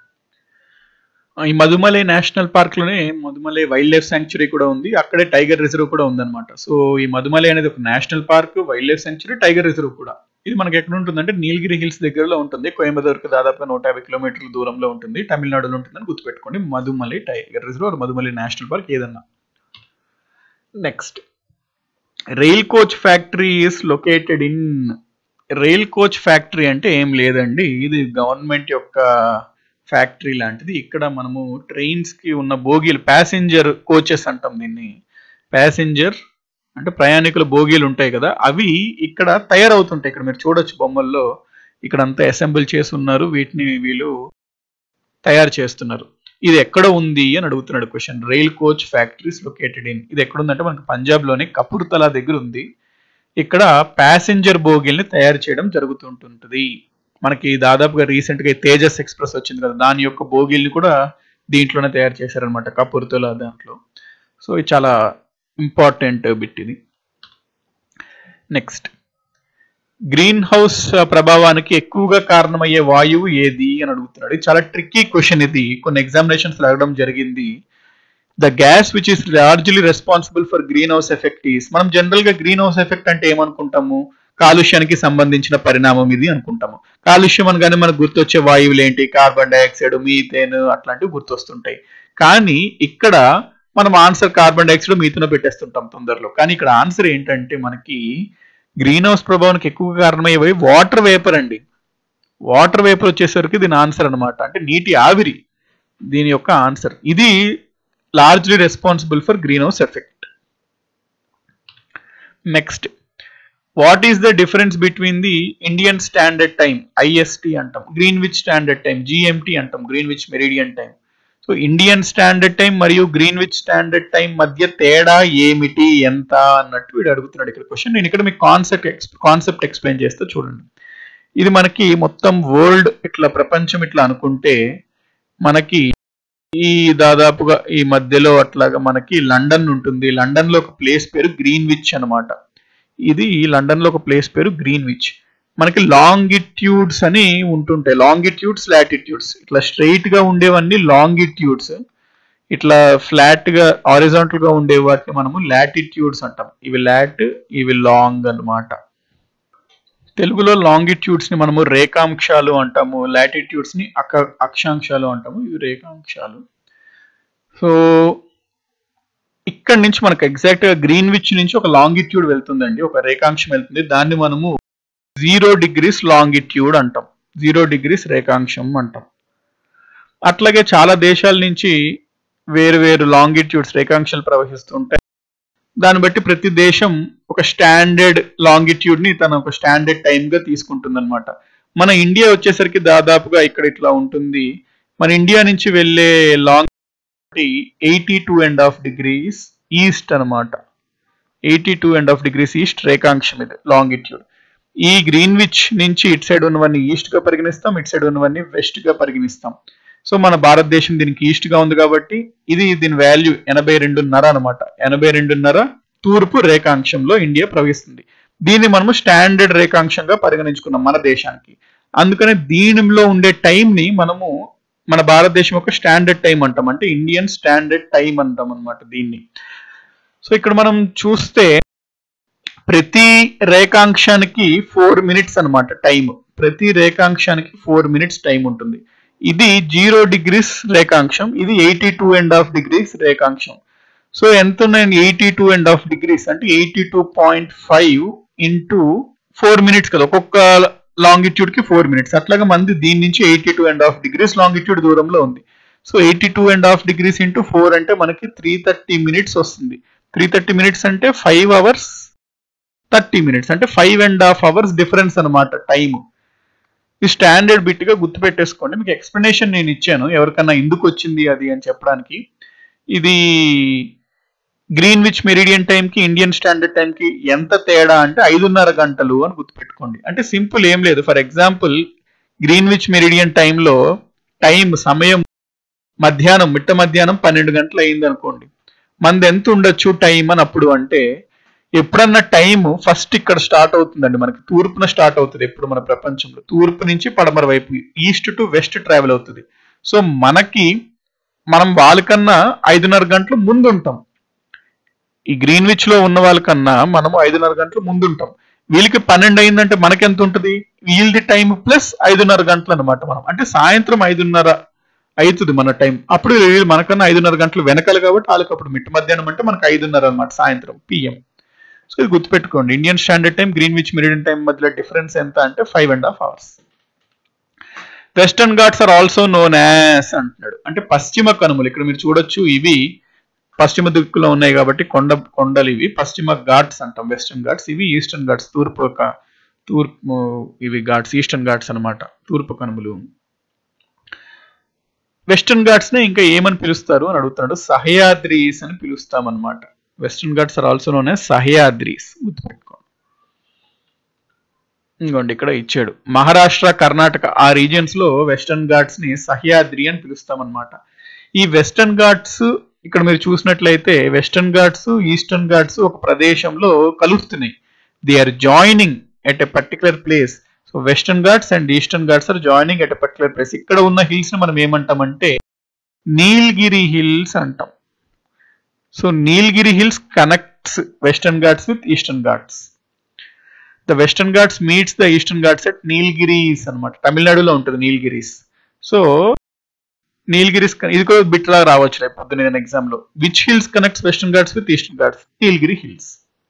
ఈ మధుమలై నేషనల్ పార్క్ లోనే మధుమలై వైల్డ్ లైఫ్ శాంక్చురీ కూడా ఉంది అక్కడే టైగర్ రిజర్వ్ కూడా ఉందన్నమాట సో ఈ మధుమలై అనేది ఒక national park wildlife sanctuary tiger reserve కూడా ఇది మనకి ఎక్కడ ఉంటుందంటే నీలగిరి హిల్స్ దగ్గరలో ఉంటుంది కోయంబత్తూరుకి దాదాపు నూట యాభై కిలోమీటర్ల దూరంలో ఉంటుంది తమిళనాడులో ఉంటుందని గుర్తుపెట్టుకోండి Mudumalai tiger reserve or Mudumalai national park ఏదన్నా next rail coach factory is located in rail coach factory అంటే ఏం లేదండి ఇది గవర్నమెంట్ యొక్క ఫ్యాక్టరీ లాంటిది ఇక్కడ మనము ట్రైన్స్ కి ఉన్న బోగీలు ప్యాసింజర్ కోచెస్ అంటాం దీన్ని ప్యాసింజర్ అంటే ప్రయాణికుల బోగీలు ఉంటాయి కదా అవి ఇక్కడ తయారవుతుంటాయి ఇక్కడ మీరు చూడొచ్చు బొమ్మల్లో ఇక్కడ అంతా అసెంబుల్ చేసి ఉన్నారు వీటిని వీళ్ళు తయారు చేస్తున్నారు ఇది ఎక్కడ ఉంది అని అడుగుతున్నాడు question rail coach factories located in ఇది ఎక్కడ ఉందంటే మనకి పంజాబ్ లోని కపూర్తలా దగ్గర ఉంది ఇక్కడ ప్యాసింజర్ బోగిల్ని తయారు చేయడం జరుగుతుంటుంది మనకి దాదాపుగా రీసెంట్ గా ఈ తేజస్ ఎక్స్ప్రెస్ వచ్చింది కదా దాని యొక్క బోగిల్ని కూడా దీంట్లోనే తయారు చేశారనమాట కపూర్తలా దాంట్లో సో ఇది చాలా ఇంపార్టెంట్ బిట్ ఇది నెక్స్ట్ గ్రీన్ హౌస్ ప్రభావానికి ఎక్కువగా కారణమయ్యే వాయువు ఏది అని అడుగుతున్నాడు ఇది చాలా ట్రిక్కీ క్వశ్చన్ ఇది కొన్ని ఎగ్జామినేషన్స్ అడగడం జరిగింది the gas which is largely responsible for greenhouse effect is మనం జనరల్ గా గ్రీన్ హౌస్ ఎఫెక్ట్ అంటే ఏమనుకుంటాము కాలుష్యానికి సంబంధించిన పరిణామం ఇది అనుకుంటాము కాలుష్యం అనగానే మనకు గుర్తొచ్చే వాయువులు ఏంటి కార్బన్ డైఆక్సైడ్ మీథేన్ అట్లాంటివి గుర్తొస్తుంటాయి కానీ ఇక్కడ మనం ఆన్సర్ కార్బన్ డైఆక్సైడ్ మీథేన్ పెట్టేస్తుంటాం తొందరలో కానీ ఇక్కడ ఆన్సర్ ఏంటంటే మనకి గ్రీన్ హౌస్ ప్రభావానికి ఎక్కువ కారణమయ్యేవి వాటర్ వేపర్ అండి వాటర్ వేపర్ వచ్చేసరికి దీని ఆన్సర్ అన్నమాట అంటే నీటి ఆవిరి దీని యొక్క ఆన్సర్ ఇది largely responsible for greenhouse effect next what is the difference between the Indian standard time IST అంటాం Greenwich standard time GMT అంటాం Greenwich meridian time so Indian standard time మరియు Greenwich standard time మధ్య తేడా ఏమిటి ఎంత అన్నట్టు వీడు అడుగుతున్నాడు ఇక్కడ క్వశ్చన్ నేను ఇక్కడ మీకు కాన్సెప్ట్ కాన్సెప్ట్ ఎక్స్ప్లెయిన్ చేస్తే చూడండి ఇది మనకి మొత్తం వరల్డ్ ఇట్లా ప్రపంచం ఇట్లా అనుకుంటే మనకి ఈ దాదాపుగా ఈ మధ్యలో అట్లాగా మనకి లండన్ ఉంటుంది లండన్ లో ఒక ప్లేస్ పేరు గ్రీన్ విచ్ అనమాట ఇది లండన్ లో ఒక ప్లేస్ పేరు గ్రీన్ విచ్ మనకి లాంగిట్యూడ్స్ అని ఉంటుంటాయి లాంగిట్యూడ్స్ లాటిట్యూడ్స్ ఇట్లా స్ట్రైట్ గా ఉండేవన్నీ లాంగిట్యూడ్స్ ఇట్లా ఫ్లాట్ గా హారిజాంటల్ గా ఉండే వాటిని మనము లాటిట్యూడ్స్ అంటాం ఇవి లాట్ ఇవి లాంగ్ అన్నమాట తెలుగులో లాంగిట్యూడ్స్ ని మనము రేఖాంశాలు అంటాము లాటిట్యూడ్స్ ని అక అక్షాంశాలు అంటాము ఇవి రేఖాంశాలు సో ఇక్కడ నుంచి మనకు ఎగ్జాక్ట్ గా గ్రీన్ విచ్ నుంచి ఒక లాంగిట్యూడ్ వెళ్తుందండి ఒక రేఖాంశం వెళ్తుంది దాన్ని మనము జీరో డిగ్రీస్ లాంగిట్యూడ్ అంటాం జీరో డిగ్రీస్ రేఖాంశం అంటాం అట్లాగే చాలా దేశాల నుంచి వేరు వేరు లాంగిట్యూడ్స్ రేఖాంశాలు ప్రవహిస్తుంటాయి దాన్ని బట్టి ప్రతి దేశం ఒక స్టాండర్డ్ లాంగిట్యూడ్ ని తన ఒక స్టాండర్డ్ టైం గా తీసుకుంటుంది అనమాట మన ఇండియా వచ్చేసరికి దాదాపుగా ఇక్కడ ఇట్లా ఉంటుంది మన ఇండియా నుంచి వెళ్ళే long eighty two and half degrees east అనమాట eighty two and half degrees east రేఖాంశం ఇది లాంగిట్యూడ్ ఈ గ్రీన్ విచ్ నుంచి ఇటు సైడ్ ఉన్నవన్నీ ఈస్ట్ గా పరిగణిస్తాం ఇటు సైడ్ ఉన్నవన్నీ వెస్ట్ గా పరిగణిస్తాం సో మన భారతదేశం దీనికి ఈస్ట్ గా ఉంది కాబట్టి ఇది దీని వాల్యూ ఎనభై రెండున్నర అనమాట ఎనభై రెండున్నర తూర్పు రేఖాంశంలో ఇండియా ప్రవహిస్తుంది దీన్ని మనము స్టాండర్డ్ రేఖాంశంగా పరిగణించుకున్నాం మన దేశానికి అందుకనే దీనిలో ఉండే టైం ని మనము మన భారతదేశం యొక్క స్టాండర్డ్ టైం అంటాం అంటే ఇండియన్ స్టాండర్డ్ టైం అంటాం అనమాట దీన్ని సో ఇక్కడ మనం చూస్తే ప్రతి రేఖాంశానికి ఫోర్ మినిట్స్ అన్నమాట టైం ప్రతి రేఖాంశానికి ఫోర్ మినిట్స్ టైం ఉంటుంది ఇది జీరో డిగ్రీస్ రేఖాంశం ఇది eighty two and half degrees రేఖాంశం సో ఎంత ఉన్నాయండి eighty two and half degrees అంటే eighty two point five into four minutes కదా ఒక్కొక్క లాంగిట్యూడ్ కి ఫోర్ మినిట్స్ అట్లాగా మంది దీని నుంచి eighty two and half degrees longitude దూరంలో ఉంది so eighty two and half degrees into four అంటే మనకి త్రీ థర్టీ మినిట్స్ వస్తుంది త్రీ థర్టీ మినిట్స్ అంటే ఫైవ్ అవర్స్ థర్టీ మినిట్స్ అంటే five and half hours difference అనమాట టైం ఈ స్టాండర్డ్ బిట్ గా గుర్తుపెట్టేసుకోండి మీకు ఎక్స్ప్లెనేషన్ నేను ఇచ్చాను ఎవరికన్నా ఎందుకు వచ్చింది అది అని చెప్పడానికి ఇది గ్రీన్విచ్ మెరిడియన్ టైం కి ఇండియన్ స్టాండర్డ్ టైం కి ఎంత తేడా అంటే ఐదున్నర గంటలు అని గుర్తుపెట్టుకోండి అంటే సింపుల్ ఏం లేదు ఫర్ ఎగ్జాంపుల్ గ్రీన్విచ్ మెరిడియన్ టైంలో టైం సమయం మధ్యాహ్నం మిట్ట మధ్యాహ్నం పన్నెండు గంటలు అయింది అనుకోండి మనది ఎంత ఉండొచ్చు టైం అని అప్పుడు అంటే ఎప్పుడన్నా టైం ఫస్ట్ ఇక్కడ స్టార్ట్ అవుతుందండి మనకి తూర్పున స్టార్ట్ అవుతుంది ఎప్పుడు మన ప్రపంచంలో తూర్పు నుంచి పడమర వైపు ఈస్ట్ టు వెస్ట్ ట్రావెల్ అవుతుంది సో మనకి మనం వాళ్ళకన్నా ఐదున్నర గంటలు ముందు ఉంటాం ఈ గ్రీన్విచ్ లో ఉన్న వాళ్ళకన్నా మనము ఐదున్నర గంటలు ముందు ఉంటాం వీళ్ళకి పన్నెండు అయిందంటే మనకి ఎంత ఉంటుంది వీళ్ళది టైం ప్లస్ ఐదున్నర గంటలు అనమాట మనం అంటే సాయంత్రం ఐదున్నర అవుతుంది మన టైం అప్పుడు వీళ్ళు మనకన్నా ఐదున్నర గంటలు వెనకాల కాబట్టి వాళ్ళకి అప్పుడు మిట్ట మధ్యాహ్నం అంటే మనకు ఐదున్నర అనమాట సాయంత్రం పిఎం సో ఇది గుర్తుపెట్టుకోండి Indian standard time Greenwich meridian time మధ్యలో డిఫరెన్స్ ఎంత అంటే five and half hours Western Ghats are also known as అంటున్నాడు అంటే పశ్చిమ కనుమలు ఇక్కడ మీరు చూడొచ్చు ఇవి పశ్చిమ దిక్కులో ఉన్నాయి కాబట్టి కొండ కొండలు ఇవి పశ్చిమ ఘాట్స్ అంటాం వెస్టర్న్ ఘాట్స్ ఇవి ఈస్టర్న్ ఘాట్స్ తూర్పు క- తూర్పు ఇవి ఘాట్స్ ఈస్టర్న్ ఘాట్స్ అన్నమాట తూర్పు కనుమలు వెస్టర్న్ ఘాట్స్ ని ఇంకా ఏమని పిలుస్తారు అని అడుగుతున్నాడు సహయాద్రీస్ అని పిలుస్తాం అనమాట western Ghats are also known Sahyadris గుర్తుపెట్టుకోండి ఇంకోండి ఇక్కడ ఇచ్చాడు మహారాష్ట్ర కర్ణాటక ఆ రీజియన్స్ లో వెస్టర్న్ ఘాట్స్ ని సహ్యాద్రి అని పిలుస్తాం అనమాట ఈ వెస్టర్న్ ఘాట్స్ ఇక్కడ మీరు చూసినట్లయితే వెస్టర్న్ ఘాట్స్ ఈస్టర్న్ ఘాట్స్ ఒక ప్రదేశంలో కలుస్తున్నాయి they are joining at a particular place so Western Ghats and Eastern Ghats are joining at a particular place ఇక్కడ ఉన్న హిల్స్ ని మనం ఏమంటామంటే నీల్గిరి హిల్స్ అంటాం so Nilgiri hills connects Western Ghats with Eastern Ghats the western Ghats meets the Eastern Ghats at Nilgiris అన్నమాట తమిళనాడులో ఉంటుంది Nilgiris so Nilgiris ఇది కూడా బిట్ లాగా రావచ్చు రేపు పొద్దున ఎగ్జామ్ లో which hills connects Western Ghats with Eastern Ghats Nilgiri hills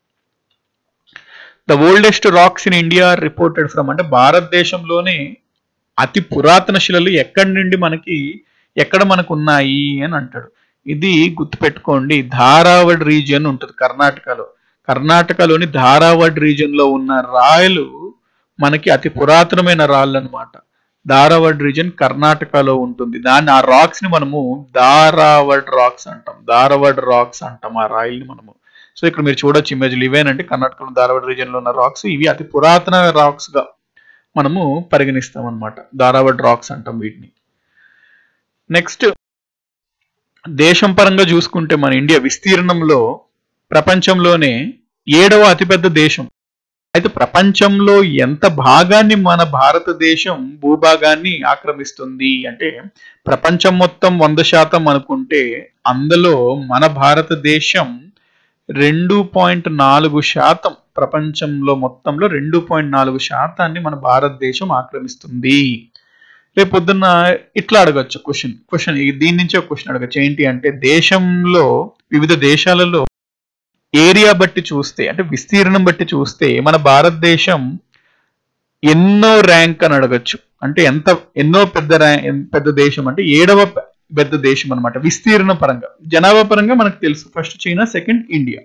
the oldest rocks in India reported from అంటే భారతదేశంలోనే అతి పురాతన శిలలు ఎక్కడి నుండి మనకి ఎక్కడ మనకు ఉన్నాయి అని అంటాడు ఇది గుర్తుపెట్టుకోండి ధారావడ్ రీజియన్ ఉంటుంది కర్ణాటకలో కర్ణాటకలోని ధారావడ్ రీజియన్ లో ఉన్న రాయలు మనకి అతి పురాతనమైన రాళ్ళు అనమాట ధారావడ్ రీజియన్ కర్ణాటకలో ఉంటుంది దాన్ని ఆ రాక్స్ ని మనము ధారావడ్ రాక్స్ అంటాం ధారావడ్ రాక్స్ అంటాం ఆ రాయిల్ని మనము సో ఇక్కడ మీరు చూడొచ్చు ఇమేజ్లు ఇవేనంటే కర్ణాటకలో ధారావడ్ రీజియన్ లో ఉన్న రాక్స్ ఇవి అతి పురాతన రాక్స్ గా మనము పరిగణిస్తాం అనమాట ధారావడ్ రాక్స్ అంటాం వీటిని నెక్స్ట్ దేశం పరంగా చూసుకుంటే మన ఇండియా విస్తీర్ణంలో ప్రపంచంలోనే ఏడవ అతిపెద్ద దేశం అయితే ప్రపంచంలో ఎంత భాగాన్ని మన భారతదేశం భూభాగాన్ని ఆక్రమిస్తుంది అంటే ప్రపంచం మొత్తం వంద శాతం అనుకుంటే అందులో మన భారతదేశం రెండు పాయింట్ నాలుగు శాతం ప్రపంచంలో మొత్తంలో రెండు పాయింట్ నాలుగు శాతాన్ని మన భారతదేశం ఆక్రమిస్తుంది రేపు పొద్దున్న ఇట్లా అడగచ్చు క్వశ్చన్ క్వశ్చన్ దీని నుంచి ఒక క్వశ్చన్ అడగచ్చు ఏంటి అంటే దేశంలో వివిధ దేశాలలో ఏరియా బట్టి చూస్తే అంటే విస్తీర్ణం బట్టి చూస్తే మన భారతదేశం ఎన్నో ర్యాంక్ అని అడగచ్చు అంటే ఎంత ఎన్నో పెద్ద ర్యాంక్ పెద్ద దేశం అంటే ఏడవ పె- పెద్ద దేశం అన్నమాట విస్తీర్ణ పరంగా జనాభా పరంగా మనకు తెలుసు ఫస్ట్ చైనా సెకండ్ ఇండియా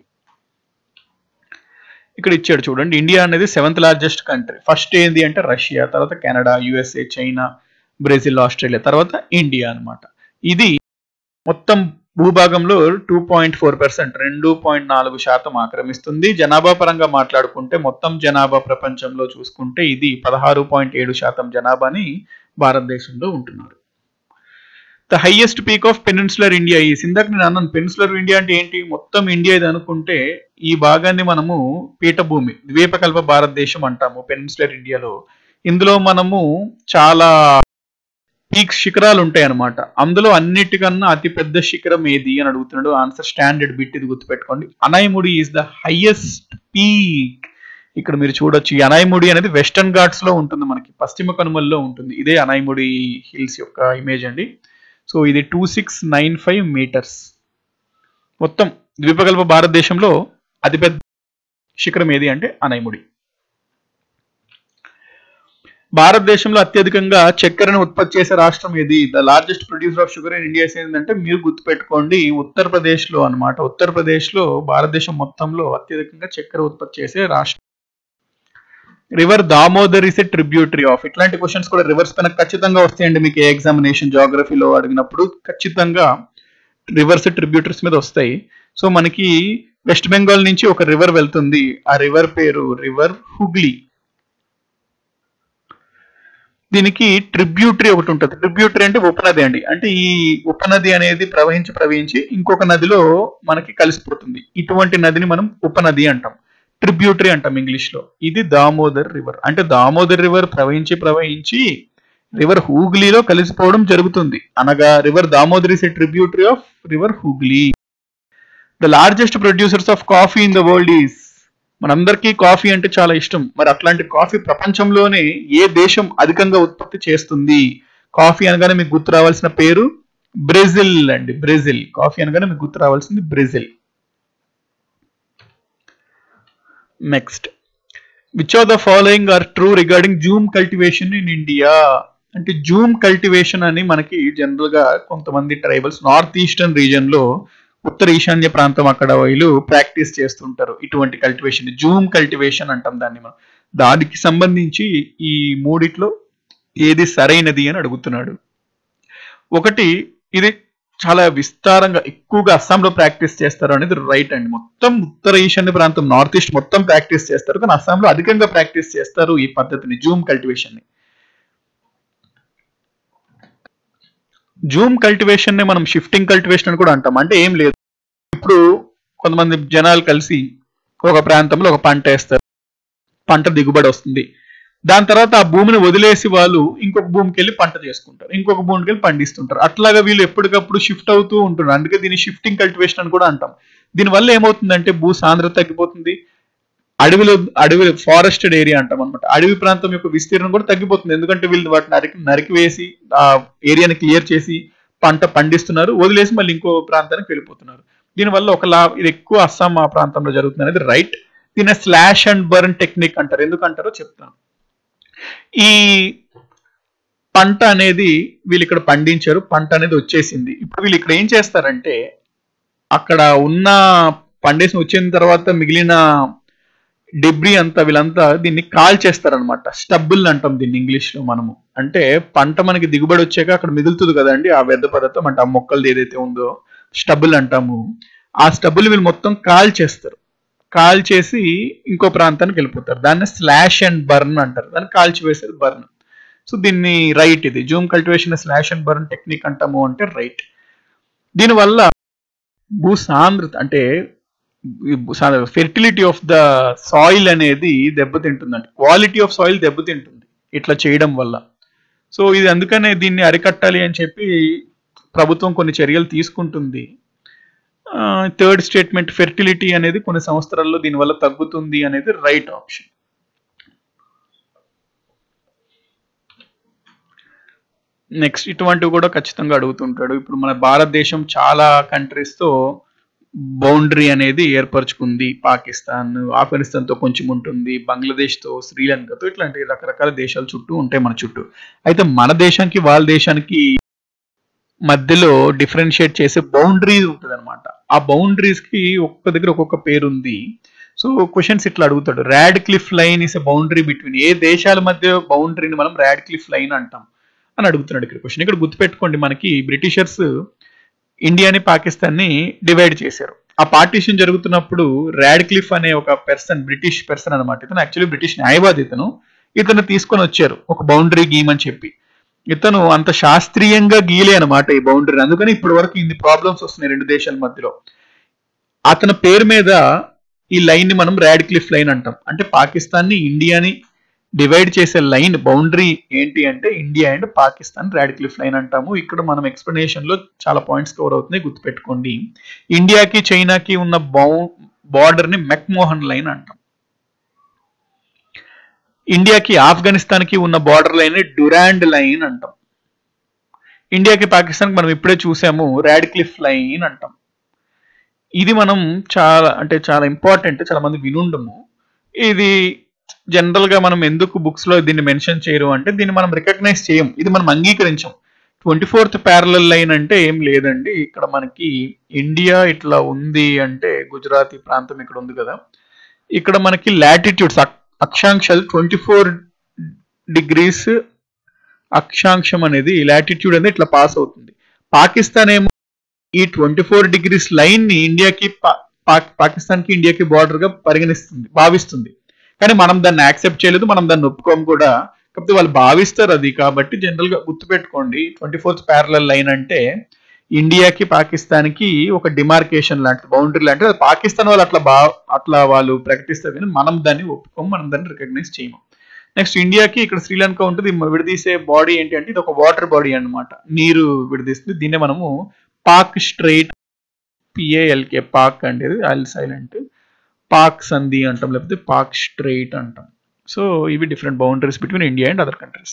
ఇక్కడ ఇచ్చాడు చూడండి ఇండియా అనేది సెవెంత్ లార్జెస్ట్ కంట్రీ ఫస్ట్ ఏంది అంటే రష్యా తర్వాత Canada USA China Brazil Australia తర్వాత ఇండియా అన్నమాట ఇది మొత్తం భూభాగంలో టూ పాయింట్ ఫోర్ పర్సెంట్ రెండు పాయింట్ నాలుగు శాతం ఆక్రమిస్తుంది జనాభా పరంగా మాట్లాడుకుంటే మొత్తం జనాభా ప్రపంచంలో చూసుకుంటే ఇది పదహారు పాయింట్ ఏడు శాతం జనాభాని భారతదేశంలో ఉంటున్నారు the highest peak of peninsular India ఈ ఇందాక నేను అన్నాను పెనిన్సులర్ ఇండియా అంటే ఏంటి మొత్తం ఇండియా ఇది అనుకుంటే ఈ భాగాన్ని మనము పీఠభూమి ద్వీపకల్ప భారతదేశం అంటాము పెనిన్సులర్ ఇండియాలో ఇందులో మనము చాలా పీక్స్ శిఖరాలు ఉంటాయి అన్నమాట అందులో అన్నిటికన్నా అతి పెద్ద శిఖరం ఏది అని అడుగుతున్నాడు ఆన్సర్ స్టాండర్డ్ బిట్ ఇది గుర్తుపెట్టుకోండి Anamudi is the highest peak ఇక్కడ మీరు చూడొచ్చు ఈ అనాయముడి అనేది వెస్టర్న్ ఘాట్స్ లో ఉంటుంది మనకి పశ్చిమ కనుమల్లో ఉంటుంది ఇదే అనాయముడి హిల్స్ యొక్క ఇమేజ్ అండి సో ఇది two six nine five metres మొత్తం ద్వీపకల్ప భారతదేశంలో అతిపెద్ద శిఖరం ఏది అంటే అనాయముడి భారతదేశంలో అత్యధికంగా చక్కెరను ఉత్పత్తి చేసే రాష్ట్రం ఏది the largest producer of sugar in India ఏంటంటే మీరు గుర్తుపెట్టుకోండి ఉత్తరప్రదేశ్ లో అనమాట ఉత్తరప్రదేశ్ లో భారతదేశం మొత్తంలో అత్యధికంగా చక్కెర ఉత్పత్తి చేసే రాష్ట్రం river Damodar is a tributary of ఇట్లాంటి క్వశ్చన్స్ కూడా రివర్స్ పైన ఖచ్చితంగా వస్తాయండి మీకు ఏ ఎగ్జామినేషన్ జాగ్రఫీలో అడిగినప్పుడు ఖచ్చితంగా రివర్స్ ట్రిబ్యూటరీస్ మీద వస్తాయి సో మనకి వెస్ట్ బెంగాల్ నుంచి ఒక రివర్ వెళ్తుంది ఆ రివర్ పేరు రివర్ హుగ్లీ దీనికి ట్రిబ్యూటరీ ఒకటి ఉంటుంది ట్రిబ్యూటరీ అంటే ఉపనది అండి అంటే ఈ ఉపనది అనేది ప్రవహించి ప్రవహించి ఇంకొక నదిలో మనకి కలిసిపోతుంది ఇటువంటి నదిని మనం ఉపనది అంటాం ట్రిబ్యూటరీ అంటాం ఇంగ్లీష్ లో ఇది దామోదర్ రివర్ అంటే దామోదర్ రివర్ ప్రవహించి ప్రవహించి రివర్ హూగ్లీలో కలిసిపోవడం జరుగుతుంది అనగా river Damodar is a tributary of river Hooghly the largest producers of coffee in the world is మనందరికీ కాఫీ అంటే చాలా ఇష్టం మరి అట్లాంటి కాఫీ ప్రపంచంలోనే ఏ దేశం అధికంగా ఉత్పత్తి చేస్తుంది కాఫీ అనగానే మీకు గుర్తు రావాల్సిన పేరు బ్రెజిల్ అండి బ్రెజిల్ కాఫీ అనగానే మీకు గుర్తు రావాల్సింది Brazil next which of the following are true regarding jhum cultivation in India అంటే జూమ్ కల్టివేషన్ అని మనకి జనరల్ గా కొంతమంది ట్రైబల్స్ నార్త్ ఈస్టర్న్ రీజన్ లో ఉత్తర ఈశాన్య ప్రాంతం అక్కడ వీళ్ళు ప్రాక్టీస్ చేస్తుంటారు ఇటువంటి కల్టివేషన్ జూమ్ కల్టివేషన్ అంటాం దాన్ని మనం దానికి సంబంధించి ఈ మూడిట్లో ఏది సరైనది అని అడుగుతున్నాడు ఒకటి ఇది చాలా విస్తారంగా ఎక్కువగా అస్సాంలో ప్రాక్టీస్ చేస్తారు అనేది రైట్ అండి మొత్తం ఉత్తర ఈశాన్య ప్రాంతం నార్త్ ఈస్ట్ మొత్తం ప్రాక్టీస్ చేస్తారు కానీ అస్సాంలో అధికంగా ప్రాక్టీస్ చేస్తారు ఈ పద్ధతిని జూమ్ కల్టివేషన్ ని జూమ్ కల్టివేషన్ ని మనం షిఫ్టింగ్ కల్టివేషన్ అని కూడా అంటాం అంటే ఏం లేదు ఇప్పుడు కొంతమంది జనాలు కలిసి ఒక ప్రాంతంలో ఒక పంట వేస్తారు పంట దిగుబడి వస్తుంది దాని తర్వాత ఆ భూమిని వదిలేసి వాళ్ళు ఇంకొక భూమికి వెళ్ళి పంట చేసుకుంటారు ఇంకొక భూమికి వెళ్ళి పండిస్తుంటారు అట్లాగా వీళ్ళు ఎప్పటికప్పుడు షిఫ్ట్ అవుతూ ఉంటున్నారు అందుకే దీన్ని షిఫ్టింగ్ కల్టివేషన్ అని కూడా అంటాం దీనివల్ల ఏమవుతుందంటే భూ సాంద్రత తగ్గిపోతుంది అడవిలో అడవి ఫారెస్టెడ్ ఏరియా అంటాం అనమాట అడవి ప్రాంతం యొక్క విస్తీర్ణం కూడా తగ్గిపోతుంది ఎందుకంటే వీళ్ళు వాటిని నరికి నరికివేసి ఆ ఏరియాని క్లియర్ చేసి పంట పండిస్తున్నారు వదిలేసి మళ్ళీ ఇంకో ప్రాంతానికి వెళ్ళిపోతున్నారు దీనివల్ల ఒక లా ఇది ఎక్కువ అస్సాం ఆ ప్రాంతంలో జరుగుతుంది అనేది రైట్ దీని స్లాష్ అండ్ బర్న్ టెక్నిక్ అంటారు ఎందుకంటారో చెప్తాను ఈ పంట అనేది వీళ్ళు ఇక్కడ పండించారు పంట అనేది వచ్చేసింది ఇప్పుడు వీళ్ళు ఇక్కడ ఏం చేస్తారంటే అక్కడ ఉన్న పండేసి వచ్చిన తర్వాత మిగిలిన డెబ్రీ అంతా వీళ్ళంతా దీన్ని కాల్ చేస్తారనమాట స్టబ్బుల్ అంటాం దీన్ని ఇంగ్లీష్ లో మనము అంటే పంట మనకి దిగుబడి వచ్చాక అక్కడ మిగులుతుంది కదండి ఆ వ్యర్థ పదార్థం అంటే ఆ మొక్కలది ఏదైతే ఉందో స్టబ్బుల్ అంటాము ఆ స్టబ్బుల్ వీళ్ళు మొత్తం కాల్ చేస్తారు కాల్ చేసి ఇంకో ప్రాంతానికి వెళ్ళిపోతారు దాన్ని స్లాష్ అండ్ బర్న్ అంటారు దాన్ని కాల్చివేసేది బర్న్ సో దీన్ని రైట్ ఇది jhum cultivation slash and burn technique అంటాము అంటే రైట్ దీనివల్ల భూ సాంద్రత అంటే ఫెర్టిలిటీ ఆఫ్ ద సాయిల్ అనేది దెబ్బతింటుంది అంటే క్వాలిటీ ఆఫ్ సాయిల్ దెబ్బతింటుంది ఇట్లా చేయడం వల్ల సో ఇది అందుకనే దీన్ని అరికట్టాలి అని చెప్పి ప్రభుత్వం కొన్ని చర్యలు తీసుకుంటుంది థర్డ్ స్టేట్మెంట్ ఫెర్టిలిటీ అనేది కొన్ని సంవత్సరాల్లో దీనివల్ల తగ్గుతుంది అనేది రైట్ ఆప్షన్ నెక్స్ట్ ఇటువంటివి కూడా ఖచ్చితంగా అడుగుతుంటాడు ఇప్పుడు మన భారతదేశం చాలా కంట్రీస్ తో బౌండరీ అనేది ఏర్పరచుకుంది పాకిస్తాన్ ఆఫ్ఘనిస్తాన్ తో కొంచెం ఉంటుంది బంగ్లాదేశ్ తో శ్రీలంకతో ఇట్లాంటి రకరకాల దేశాల చుట్టూ ఉంటాయి మన చుట్టూ అయితే మన దేశానికి వాళ్ళ దేశానికి మధ్యలో డిఫరెన్షియేట్ చేసే బౌండరీస్ ఉంటుంది అనమాట ఆ బౌండరీస్ కి ఒక్కొక్క దగ్గర ఒక్కొక్క పేరు ఉంది సో క్వశ్చన్స్ ఇట్లా అడుగుతాడు Radcliffe line is a boundary between ఏ దేశాల మధ్య బౌండరీని మనం ర్యాడ్ క్లిఫ్ లైన్ అంటాం అని అడుగుతున్నాడు ఇక్కడ క్వశ్చన్ ఇక్కడ గుర్తుపెట్టుకోండి మనకి బ్రిటిషర్స్ ఇండియాని పాకిస్తాన్ ని డివైడ్ చేశారు ఆ పార్టీషన్ జరుగుతున్నప్పుడు ర్యాడ్ క్లిఫ్ అనే ఒక పర్సన్ బ్రిటిష్ పర్సన్ అనమాట ఇతను యాక్చువల్లీ బ్రిటిష్ న్యాయవాది ఇతను ఇతను తీసుకొని వచ్చారు ఒక బౌండరీ గీయమని చెప్పి ఇతను అంత శాస్త్రీయంగా గీలే అనమాట ఈ బౌండరీ అందుకని ఇప్పటి వరకు ఇన్ని ప్రాబ్లమ్స్ వస్తున్నాయి రెండు దేశాల మధ్యలో అతని పేరు మీద ఈ లైన్ ని మనం ర్యాడ్ క్లిఫ్ లైన్ అంటాం అంటే పాకిస్తాన్ ని ఇండియాని డివైడ్ చేసే లైన్ బౌండరీ ఏంటి అంటే India and Pakistan Radcliffe line అంటాము ఇక్కడ మనం ఎక్స్ప్లెనేషన్ లో చాలా పాయింట్స్ కవర్ అవుతున్నాయి గుర్తుపెట్టుకోండి ఇండియాకి చైనాకి ఉన్న బౌ బార్డర్ ని మెక్మోహన్ లైన్ అంటాం ఇండియాకి ఆఫ్ఘనిస్తాన్ కి ఉన్న బార్డర్ లైన్ ని డురాండ్ లైన్ అంటాం ఇండియాకి పాకిస్తాన్ మనం ఇప్పుడే చూసాము రాడిక్లిఫ్ లైన్ అంటాం ఇది మనం చాలా అంటే చాలా ఇంపార్టెంట్ చాలా మంది వినుండము ఇది జనరల్ గా మనం ఎందుకు బుక్స్ లో దీన్ని మెన్షన్ చేయరు అంటే దీన్ని మనం రికగ్నైజ్ చేయం ఇది మనం అంగీకరించాం ట్వంటీ ఫోర్త్ ప్యారలల్ లైన్ అంటే ఏం లేదండి ఇక్కడ మనకి ఇండియా ఇట్లా ఉంది అంటే గుజరాత్ ఈ ప్రాంతం ఇక్కడ ఉంది కదా ఇక్కడ మనకి లాటిట్యూడ్స్ అక్షాంశాలు ట్వంటీ ఫోర్ డిగ్రీస్ అక్షాంశం అనేది లాటిట్యూడ్ అనేది ఇట్లా పాస్ అవుతుంది పాకిస్తాన్ ఏమో ఈ ట్వంటీ ఫోర్ డిగ్రీస్ లైన్ ని ఇండియాకి పాకిస్తాన్ కి ఇండియాకి బార్డర్ గా పరిగణిస్తుంది భావిస్తుంది కానీ మనం దాన్ని యాక్సెప్ట్ చేయలేదు మనం దాన్ని ఒప్పుకోము కూడా కాకపోతే వాళ్ళు భావిస్తారు అది కాబట్టి జనరల్ గా గుర్తుపెట్టుకోండి ట్వంటీ ఫోర్త్ ప్యారలల్ లైన్ అంటే ఇండియాకి పాకిస్తాన్ కి ఒక డిమార్కేషన్ లాంటిది బౌండరీ లాంటిది అది పాకిస్తాన్ వాళ్ళు అట్లా బా అట్లా వాళ్ళు ప్రకటిస్తారు కానీ మనం దాన్ని ఒప్పుకోము మనం దాన్ని రికగ్నైజ్ చేయము నెక్స్ట్ ఇండియాకి ఇక్కడ శ్రీలంక ఉంటుంది విడదీసే బాడీ ఏంటి అంటే ఇది ఒక వాటర్ బాడీ అన్నమాట నీరు విడదీస్తుంది దీన్నే మనము పాక్ స్ట్రైట్ పిఏఎల్కే పాక్ అంటే ఐల్ సైలెంట్ పాక్ సంధి అంటాం లేకపోతే పాక్ స్ట్రైట్ అంటాం సో ఇవి different boundaries between India and other countries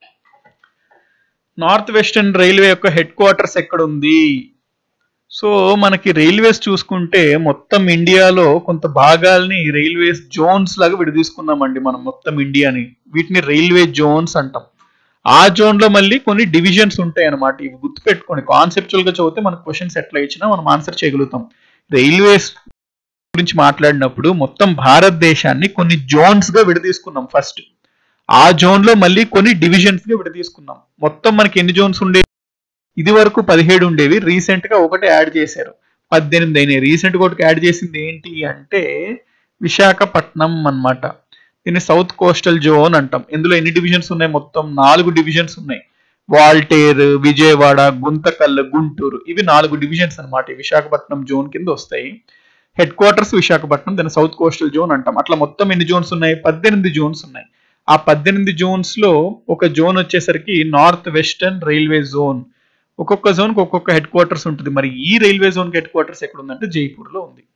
north western railway యొక్క హెడ్ క్వార్టర్స్ ఎక్కడ ఉంది సో మనకి రైల్వేస్ చూసుకుంటే మొత్తం ఇండియాలో కొంత భాగాల్ని రైల్వేస్ జోన్స్ లాగా విడదీసుకున్నామండి మనం మొత్తం ఇండియాని వీటిని రైల్వే జోన్స్ అంటాం ఆ జోన్ లో మళ్ళీ కొన్ని డివిజన్స్ ఉంటాయి అనమాట ఇవి గుర్తుపెట్టుకోండి కాన్సెప్చువల్ గా చదివితే మనకు క్వశ్చన్స్ ఎట్లా ఇచ్చినా మనం ఆన్సర్ చేయగలుగుతాం రైల్వేస్ గురించి మాట్లాడినప్పుడు మొత్తం భారతదేశాన్ని కొన్ని జోన్స్ గా విడదీసుకున్నాం ఫస్ట్ ఆ జోన్ లో మళ్ళీ కొన్ని డివిజన్స్ గా విడదీసుకున్నాం మొత్తం మనకి ఎన్ని జోన్స్ ఉండేవి ఇది వరకు పదిహేడు ఉండేవి రీసెంట్ గా ఒకటి యాడ్ చేశారు పద్దెనిమిది అయినాయి రీసెంట్ గా ఒకటి యాడ్ చేసింది ఏంటి అంటే విశాఖపట్నం అన్నమాట దీన్ని సౌత్ కోస్టల్ జోన్ అంటాం ఇందులో ఎన్ని డివిజన్స్ ఉన్నాయి మొత్తం నాలుగు డివిజన్స్ ఉన్నాయి వాల్టేర్ విజయవాడ గుంతకల్ గుంటూరు ఇవి నాలుగు డివిజన్స్ అన్నమాట ఈ విశాఖపట్నం జోన్ కింద వస్తాయి హెడ్ క్వార్టర్స్ విశాఖపట్నం దాన్ని సౌత్ కోస్టల్ జోన్ అంటాం అట్లా మొత్తం ఎన్ని జోన్స్ ఉన్నాయి పద్దెనిమిది జోన్స్ ఉన్నాయి ఆ పద్దెనిమిది జోన్స్ లో ఒక జోన్ వచ్చేసరికి నార్త్ వెస్టర్న్ రైల్వే జోన్ ఒక్కొక్క జోన్ ఒక్కొక్క హెడ్ క్వార్టర్స్ ఉంటుంది మరి ఈ రైల్వే జోన్ హెడ్ క్వార్టర్స్ ఎక్కడ ఉందంటే జైపూర్ లో ఉంది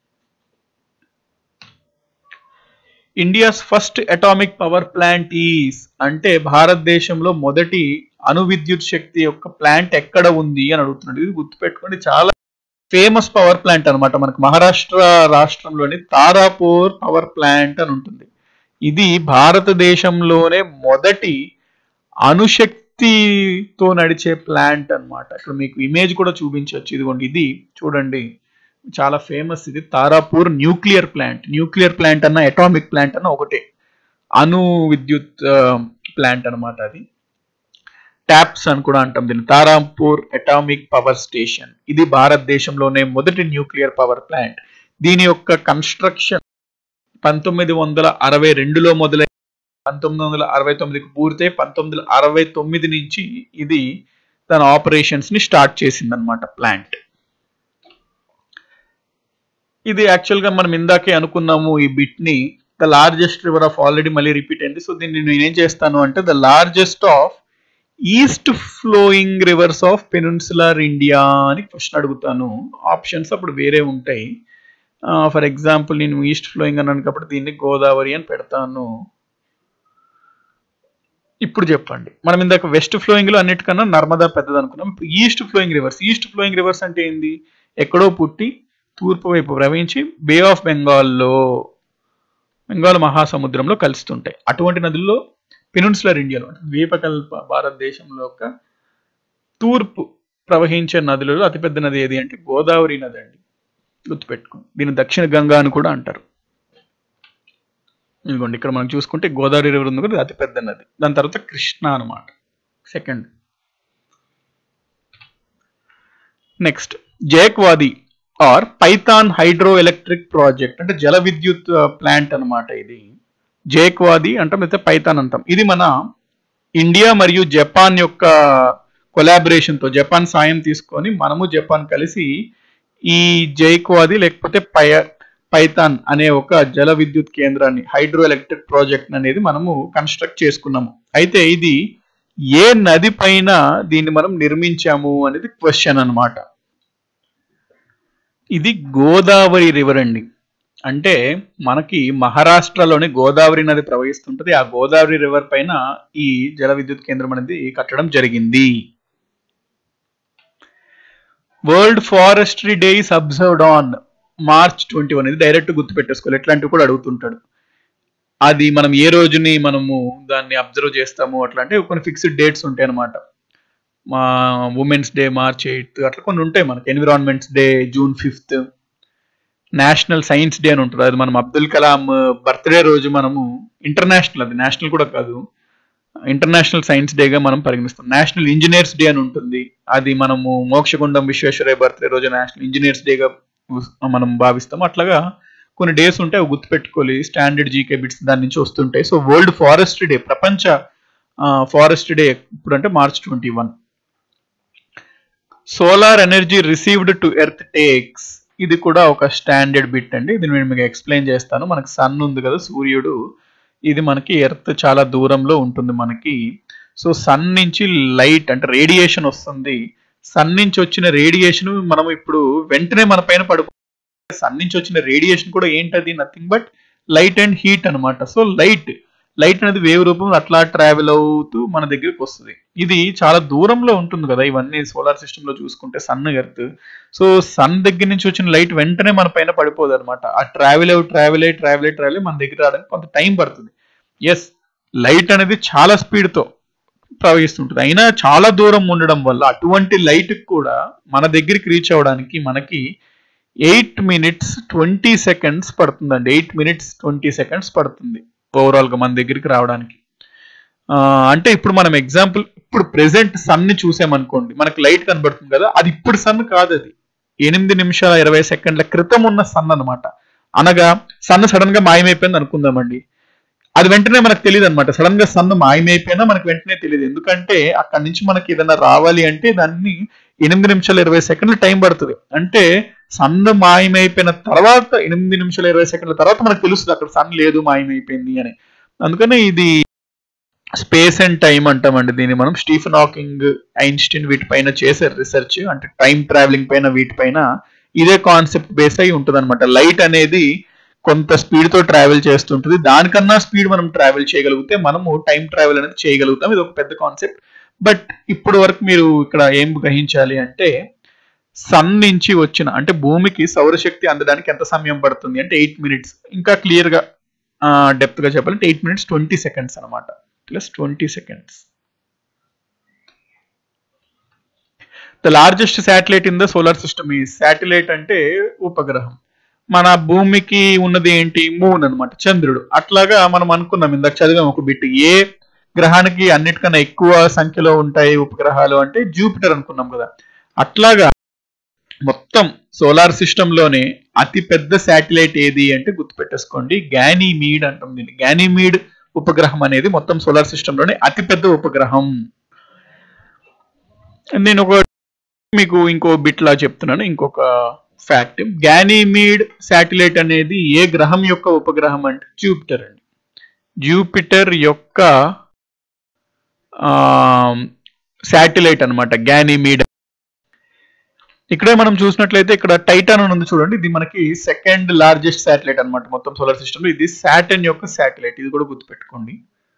India's first atomic power plant is అంటే భారతదేశంలో మొదటి అణు విద్యుత్ శక్తి యొక్క ప్లాంట్ ఎక్కడ ఉంది అని అడుగుతున్నాడు ఇది గుర్తుపెట్టుకోండి చాలా ఫేమస్ పవర్ ప్లాంట్ అన్నమాట మనకు మహారాష్ట్ర రాష్ట్రంలోని తారాపూర్ పవర్ ప్లాంట్ అని ఉంటుంది ఇది భారతదేశంలోనే మొదటి అణుశక్తితో నడిచే ప్లాంట్ అన్నమాట ఇక్కడ మీకు ఇమేజ్ కూడా చూపించవచ్చు ఇదిగోండి ఇది చూడండి చాలా ఫేమస్ ఇది Tarapur nuclear plant nuclear plant అన్న అటామిక్ ప్లాంట్ అన్న ఒకటే అణు విద్యుత్ ప్లాంట్ అన్నమాట అది ట్యాప్స్ అని కూడా అంటాం దీన్ని తారాపూర్ అటామిక్ పవర్ స్టేషన్ ఇది భారతదేశంలోనే మొదటి న్యూక్లియర్ పవర్ ప్లాంట్ దీని యొక్క కన్స్ట్రక్షన్ పంతొమ్మిది వందల అరవై రెండులో మొదలై పంతొమ్మిది వందల అరవై తొమ్మిదికి పూర్తయి పంతొమ్మిది వందల అరవై తొమ్మిది నుంచి ఇది తన ఆపరేషన్స్ ని స్టార్ట్ చేసింది అనమాట ప్లాంట్ ఇది యాక్చువల్ గా మనం ఇందాకే అనుకున్నాము ఈ బిట్ ని the largest river of already మళ్ళీ రిపీట్ అయింది సో దీన్ని నేనేం చేస్తాను అంటే the largest of east flowing rivers of peninsular India అని క్వశ్చన్ అడుగుతాను ఆప్షన్స్ అప్పుడు వేరే ఉంటాయి ఫర్ ఎగ్జాంపుల్ నేను ఈస్ట్ ఫ్లోయింగ్ అని అనుకప్పుడు దీన్ని గోదావరి అని పెడతాను ఇప్పుడు చెప్పండి మనం ఇందాక వెస్ట్ ఫ్లోయింగ్ లో అన్నిటికన్నా నర్మదా పెద్దది అనుకున్నాం ఇప్పుడు east flowing rivers east flowing rivers అంటే ఏంది ఎక్కడో పుట్టి తూర్పు వైపు ప్రవహించి బే ఆఫ్ బెంగాల్లో బెంగాల్ మహాసముద్రంలో కలుస్తుంటాయి అటువంటి నదుల్లో పెనున్సులర్ ఇండియాలో అంటే ద్వీపకల్ప భారతదేశంలో యొక్క తూర్పు ప్రవహించే నదులలో అతిపెద్ద నది ఏది అంటే గోదావరి నది అండి గుర్తుపెట్టుకోండి దీన్ని దక్షిణ గంగా అని కూడా అంటారు ఇదిగోండి ఇక్కడ మనం చూసుకుంటే గోదావరి రివర్ ఉంది కూడా అతి పెద్ద నది దాని తర్వాత కృష్ణ అనమాట second next Jayakwadi or Paithan hydroelectric project అంటే జల విద్యుత్ ప్లాంట్ అన్నమాట ఇది జేక్వాది అంటాం అయితే పైథాన్ అంటాం ఇది మన ఇండియా మరియు జపాన్ యొక్క కొలాబరేషన్ తో జపాన్ సాయం తీసుకొని మనము జపాన్ కలిసి ఈ జైక్వాది లేకపోతే పై పైథాన్ అనే ఒక జల విద్యుత్ కేంద్రాన్ని హైడ్రో ఎలక్ట్రిక్ ప్రాజెక్ట్ అనేది మనము కన్స్ట్రక్ట్ చేసుకున్నాము అయితే ఇది ఏ నది పైన దీన్ని మనం నిర్మించాము అనేది క్వశ్చన్ అన్నమాట ఇది గోదావరి రివర్ అండి అంటే మనకి మహారాష్ట్రలోని గోదావరి నది ప్రవహిస్తుంటది ఆ గోదావరి రివర్ పైన ఈ జల విద్యుత్ కేంద్రం అనేది కట్టడం జరిగింది world forestry day is observed on March twenty one ఇది డైరెక్ట్ గుర్తుపెట్టేసుకోవాలి ఇట్లాంటివి కూడా అడుగుతుంటాడు అది మనం ఏ రోజుని మనము దాన్ని అబ్జర్వ్ చేస్తాము అట్లా అంటే కొన్ని ఫిక్స్డ్ డేట్స్ ఉంటాయి అనమాట మా ఉమెన్స్ డే మార్చ్ ఎయిత్ అట్లా కొన్ని ఉంటాయి మనకి environments day June fifth national science day అని ఉంటుంది అది మనం అబ్దుల్ కలాం బర్త్డే రోజు మనము ఇంటర్నేషనల్ అది నేషనల్ కూడా కాదు ఇంటర్నేషనల్ సైన్స్ డేగా మనం పరిగణిస్తాం నేషనల్ ఇంజనీర్స్ డే అని ఉంటుంది అది మనము మోక్షగుండం విశ్వేశ్వరయ్య బర్త్డే రోజు నేషనల్ ఇంజనీర్స్ డేగా మనం భావిస్తాం అట్లాగా కొన్ని డేస్ ఉంటాయి అవి గుర్తుపెట్టుకోవాలి స్టాండర్డ్ జీకే బిట్స్ దాని నుంచి వస్తుంటాయి సో వరల్డ్ ఫారెస్ట్ డే ప్రపంచ ఫారెస్ట్ డే ఇప్పుడు అంటే March twenty one solar energy received to earth takes ఇది కూడా ఒక స్టాండర్డ్ బిట్ అండి ఇది నేను మీకు ఎక్స్ప్లెయిన్ చేస్తాను మనకి సన్ ఉంది కదా సూర్యుడు ఇది మనకి ఎర్త్ చాలా దూరంలో ఉంటుంది మనకి సో సన్ నుంచి లైట్ అంటే రేడియేషన్ వస్తుంది సన్ నుంచి వచ్చిన రేడియేషన్ మనం ఇప్పుడు వెంటనే మన పైన పడుకో సన్ నుంచి వచ్చిన రేడియేషన్ కూడా ఏంటది nothing but light and heat అన్నమాట సో లైట్ లైట్ అనేది వేవ్ రూపంలో అట్లా ట్రావెల్ అవుతూ మన దగ్గరికి వస్తుంది ఇది చాలా దూరంలో ఉంటుంది కదా ఇవన్నీ సోలార్ సిస్టమ్ లో చూసుకుంటే సన్ ఎర్త్ సో సన్ దగ్గర నుంచి వచ్చిన లైట్ వెంటనే మన పైన పడిపోదు అనమాట ఆ ట్రావెల్ అయ్యి ట్రావెల్ అయ్యి ట్రావెల్ అయ్యి ట్రావెల్ అయ్యి మన దగ్గర రావడానికి కొంత టైం పడుతుంది ఎస్ లైట్ అనేది చాలా స్పీడ్ తో ప్రవహిస్తుంటుంది అయినా చాలా దూరం ఉండడం వల్ల అటువంటి లైట్ కూడా మన దగ్గరికి రీచ్ అవ్వడానికి మనకి ఎయిట్ మినిట్స్ ట్వంటీ సెకండ్స్ పడుతుందండి ఎయిట్ మినిట్స్ ట్వంటీ సెకండ్స్ పడుతుంది ఓవరాల్ గా మన దగ్గరికి రావడానికి ఆ, అంటే ఇప్పుడు మనం ఎగ్జాంపుల్ ఇప్పుడు ప్రెసెంట్ సన్ ని చూసామనుకోండి మనకి లైట్ కనబడుతుంది కదా అది ఇప్పుడు సన్ కాదు అది ఎనిమిది నిమిషాల ఇరవై సెకండ్ల క్రితం ఉన్న సన్ అన్నమాట అనగా సన్ సడన్ గా మాయమైపోయింది అనుకుందామండి అది వెంటనే మనకు తెలియదు అనమాట సడన్ గా సన్ మాయమైపోయినా మనకు వెంటనే తెలియదు ఎందుకంటే అక్కడి నుంచి మనకి ఏదైనా రావాలి అంటే దాన్ని ఎనిమిది నిమిషాల ఇరవై సెకండ్లు టైం పడుతుంది అంటే సన్ మాయమైపోయిన తర్వాత ఎనిమిది నిమిషాల ఇరవై సెకండ్ల తర్వాత మనకు తెలుస్తుంది అక్కడ సన్ లేదు మాయమైపోయింది అని అందుకని ఇది స్పేస్ అండ్ టైం అంటామండి దీన్ని మనం స్టీఫెన్ హాకింగ్ ఐన్స్టీన్ వీటిపైన చేశారు రీసెర్చ్ అంటే టైం ట్రావెలింగ్ పైన వీటిపైన ఇదే కాన్సెప్ట్ బేస్ అయి ఉంటుంది అనమాట లైట్ అనేది కొంత స్పీడ్ తో ట్రావెల్ చేస్తుంటుంది దానికన్నా స్పీడ్ మనం ట్రావెల్ చేయగలిగితే మనము టైం ట్రావెల్ అనేది చేయగలుగుతాం ఇది ఒక పెద్ద కాన్సెప్ట్ బట్ ఇప్పుడు వరకు మీరు ఇక్కడ ఏం గ్రహించాలి అంటే సన్ నుంచి వచ్చిన అంటే భూమికి సౌరశక్తి అందడానికి ఎంత సమయం పడుతుంది అంటే ఎయిట్ మినిట్స్ ఇంకా క్లియర్ గా డెప్త్ గా చెప్పాలంటే ఎయిట్ మినిట్స్ ట్వంటీ సెకండ్స్ అనమాట plus twenty seconds the largest satellite in the solar system ఈ శాటిలైట్ అంటే ఉపగ్రహం మన భూమికి ఉన్నది ఏంటి మూన్ అన్నమాట చంద్రుడు అట్లాగా మనం అనుకున్నాం ఇందాక చదివాం ఒక బిట్ ఏ గ్రహానికి అన్నిటికన్నా ఎక్కువ సంఖ్యలో ఉంటాయి ఉపగ్రహాలు అంటే జూపిటర్ అనుకున్నాం కదా అట్లాగా మొత్తం సోలార్ సిస్టమ్ లోనే అతి పెద్ద శాటిలైట్ ఏది అంటే గుర్తుపెట్టేసుకోండి గ్యానీమీడ్ అంటాం దీన్ని గ్యానీమీడ్ ఉపగ్రహం అనేది మొత్తం సోలార్ సిస్టమ్ లోనే అతి పెద్ద ఉపగ్రహం నేను ఒక మీకు ఇంకో బిట్ లా చెప్తున్నాను ఇంకొక ఫ్యాక్ట్ గ్యానీమీడ్ శాటిలైట్ అనేది ఏ గ్రహం యొక్క ఉపగ్రహం అంటే జూపిటర్ అండి జూపిటర్ యొక్క శాటిలైట్ అన్నమాట గ్యానీమీడ్ ఇక్కడే మనం చూసినట్లయితే ఇక్కడ టైటాన్ అని ఉంది చూడండి ఇది మనకి సెకండ్ లార్జెస్ట్ శాటిలైట్ అన్నమాట మొత్తం సోలార్ సిస్టమ్ లో ఇది సాటర్న్ యొక్క శాటిలైట్ ఇది కూడా గుర్తుపెట్టుకోండి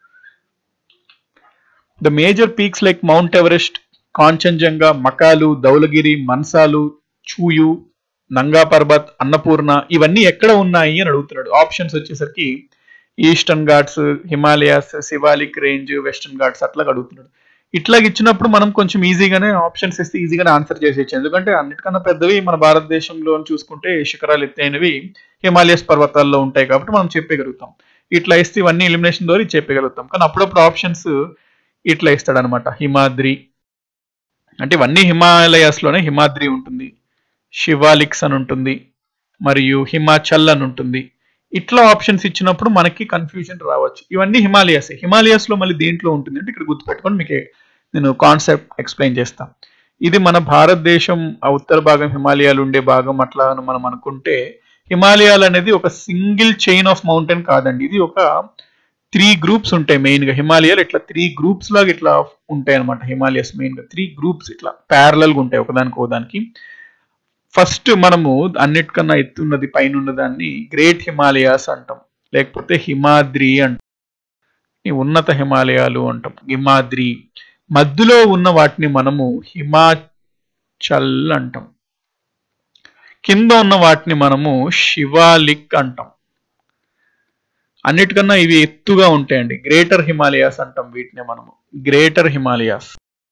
the major peaks like Mount Everest Kanchenjunga Makalu Dhaulagiri Manaslu Cho Oyu Nanga Parbat Annapurna ఇవన్నీ ఎక్కడ ఉన్నాయి అని అడుగుతున్నాడు ఆప్షన్స్ వచ్చేసరికి eastern Ghats Himalayas Shivalik range western Ghats అట్లా అడుగుతున్నాడు ఇట్లా ఇచ్చినప్పుడు మనం కొంచెం ఈజీగానే ఆప్షన్స్ ఇస్తే ఈజీగానే ఆన్సర్ చేసేయచ్చు ఎందుకంటే అన్నిటికన్నా పెద్దవి మన భారతదేశంలో చూసుకుంటే శిఖరాలు ఎత్తైనవి హిమాలయస్ పర్వతాల్లో ఉంటాయి కాబట్టి మనం చెప్పగలుగుతాం ఇట్లా ఇస్తే ఇవన్నీ ఎలిమినేషన్ ద్వారా చెప్పగలుగుతాం కానీ అప్పుడప్పుడు ఆప్షన్స్ ఇట్లా ఇస్తాడు అనమాట హిమాద్రి అంటే ఇవన్నీ హిమాలయాస్ లోనే హిమాద్రి ఉంటుంది శివాలిక్స్ అని ఉంటుంది మరియు హిమాచల్ అని ఉంటుంది ఇట్లా ఆప్షన్స్ ఇచ్చినప్పుడు మనకి కన్ఫ్యూజన్ రావచ్చు ఇవన్నీ హిమాలయాస్ హిమాలయాస్ లో మళ్ళీ దేంట్లో ఉంటుంది అంటే ఇక్కడ గుర్తుపెట్టుకొని మీకు నేను కాన్సెప్ట్ ఎక్స్ప్లెయిన్ చేస్తాను ఇది మన భారతదేశం ఆ ఉత్తర భాగం హిమాలయాలు ఉండే భాగం అట్లా అని మనం అనుకుంటే హిమాలయాలు అనేది ఒక సింగిల్ చైన్ ఆఫ్ మౌంటైన్ కాదండి ఇది ఒక త్రీ గ్రూప్స్ ఉంటాయి మెయిన్ గా హిమాలయాలు ఇట్లా త్రీ గ్రూప్స్ లాగా ఇట్లా ఉంటాయి అనమాట హిమాలయస్ మెయిన్ గా త్రీ గ్రూప్స్ ఇట్లా ప్యారలల్ గా ఉంటాయి ఒకదానికి ఒకదానికి ఫస్ట్ మనము అన్నిటికన్నా ఎత్తున్నది పైన ఉన్నదాన్ని గ్రేట్ హిమాలయాస్ అంటాం లేకపోతే హిమాద్రి అంటాం ఈ ఉన్నత హిమాలయాలు అంటాం హిమాద్రి మధ్యలో ఉన్న వాటిని మనము హిమాచల్ అంటాం కింద ఉన్న వాటిని మనము శివాలిక్ అంటాం అన్నిటికన్నా ఇవి ఎత్తుగా ఉంటాయండి గ్రేటర్ హిమాలయాస్ అంటాం వీటిని మనము greater Himalayas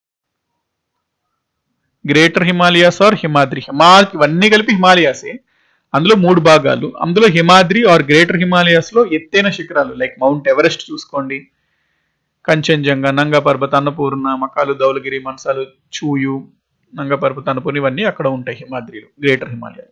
greater Himalayas or Himadri హిమా ఇవన్నీ కలిపి హిమాలయాసే అందులో మూడు భాగాలు అందులో హిమాద్రి ఆర్ గ్రేటర్ హిమాలయాస్ లో ఎత్తైన శిఖరాలు లైక్ మౌంట్ ఎవరెస్ట్ చూసుకోండి కంచన్జంగా నంగా పర్వత అన్నపూర్ణ మకాలు ధౌలగిరి మనసాలు చూయు నంగా పర్వత అన్నపూర్ణ ఇవన్నీ అక్కడ ఉంటాయి హిమాద్రిలో greater Himalaya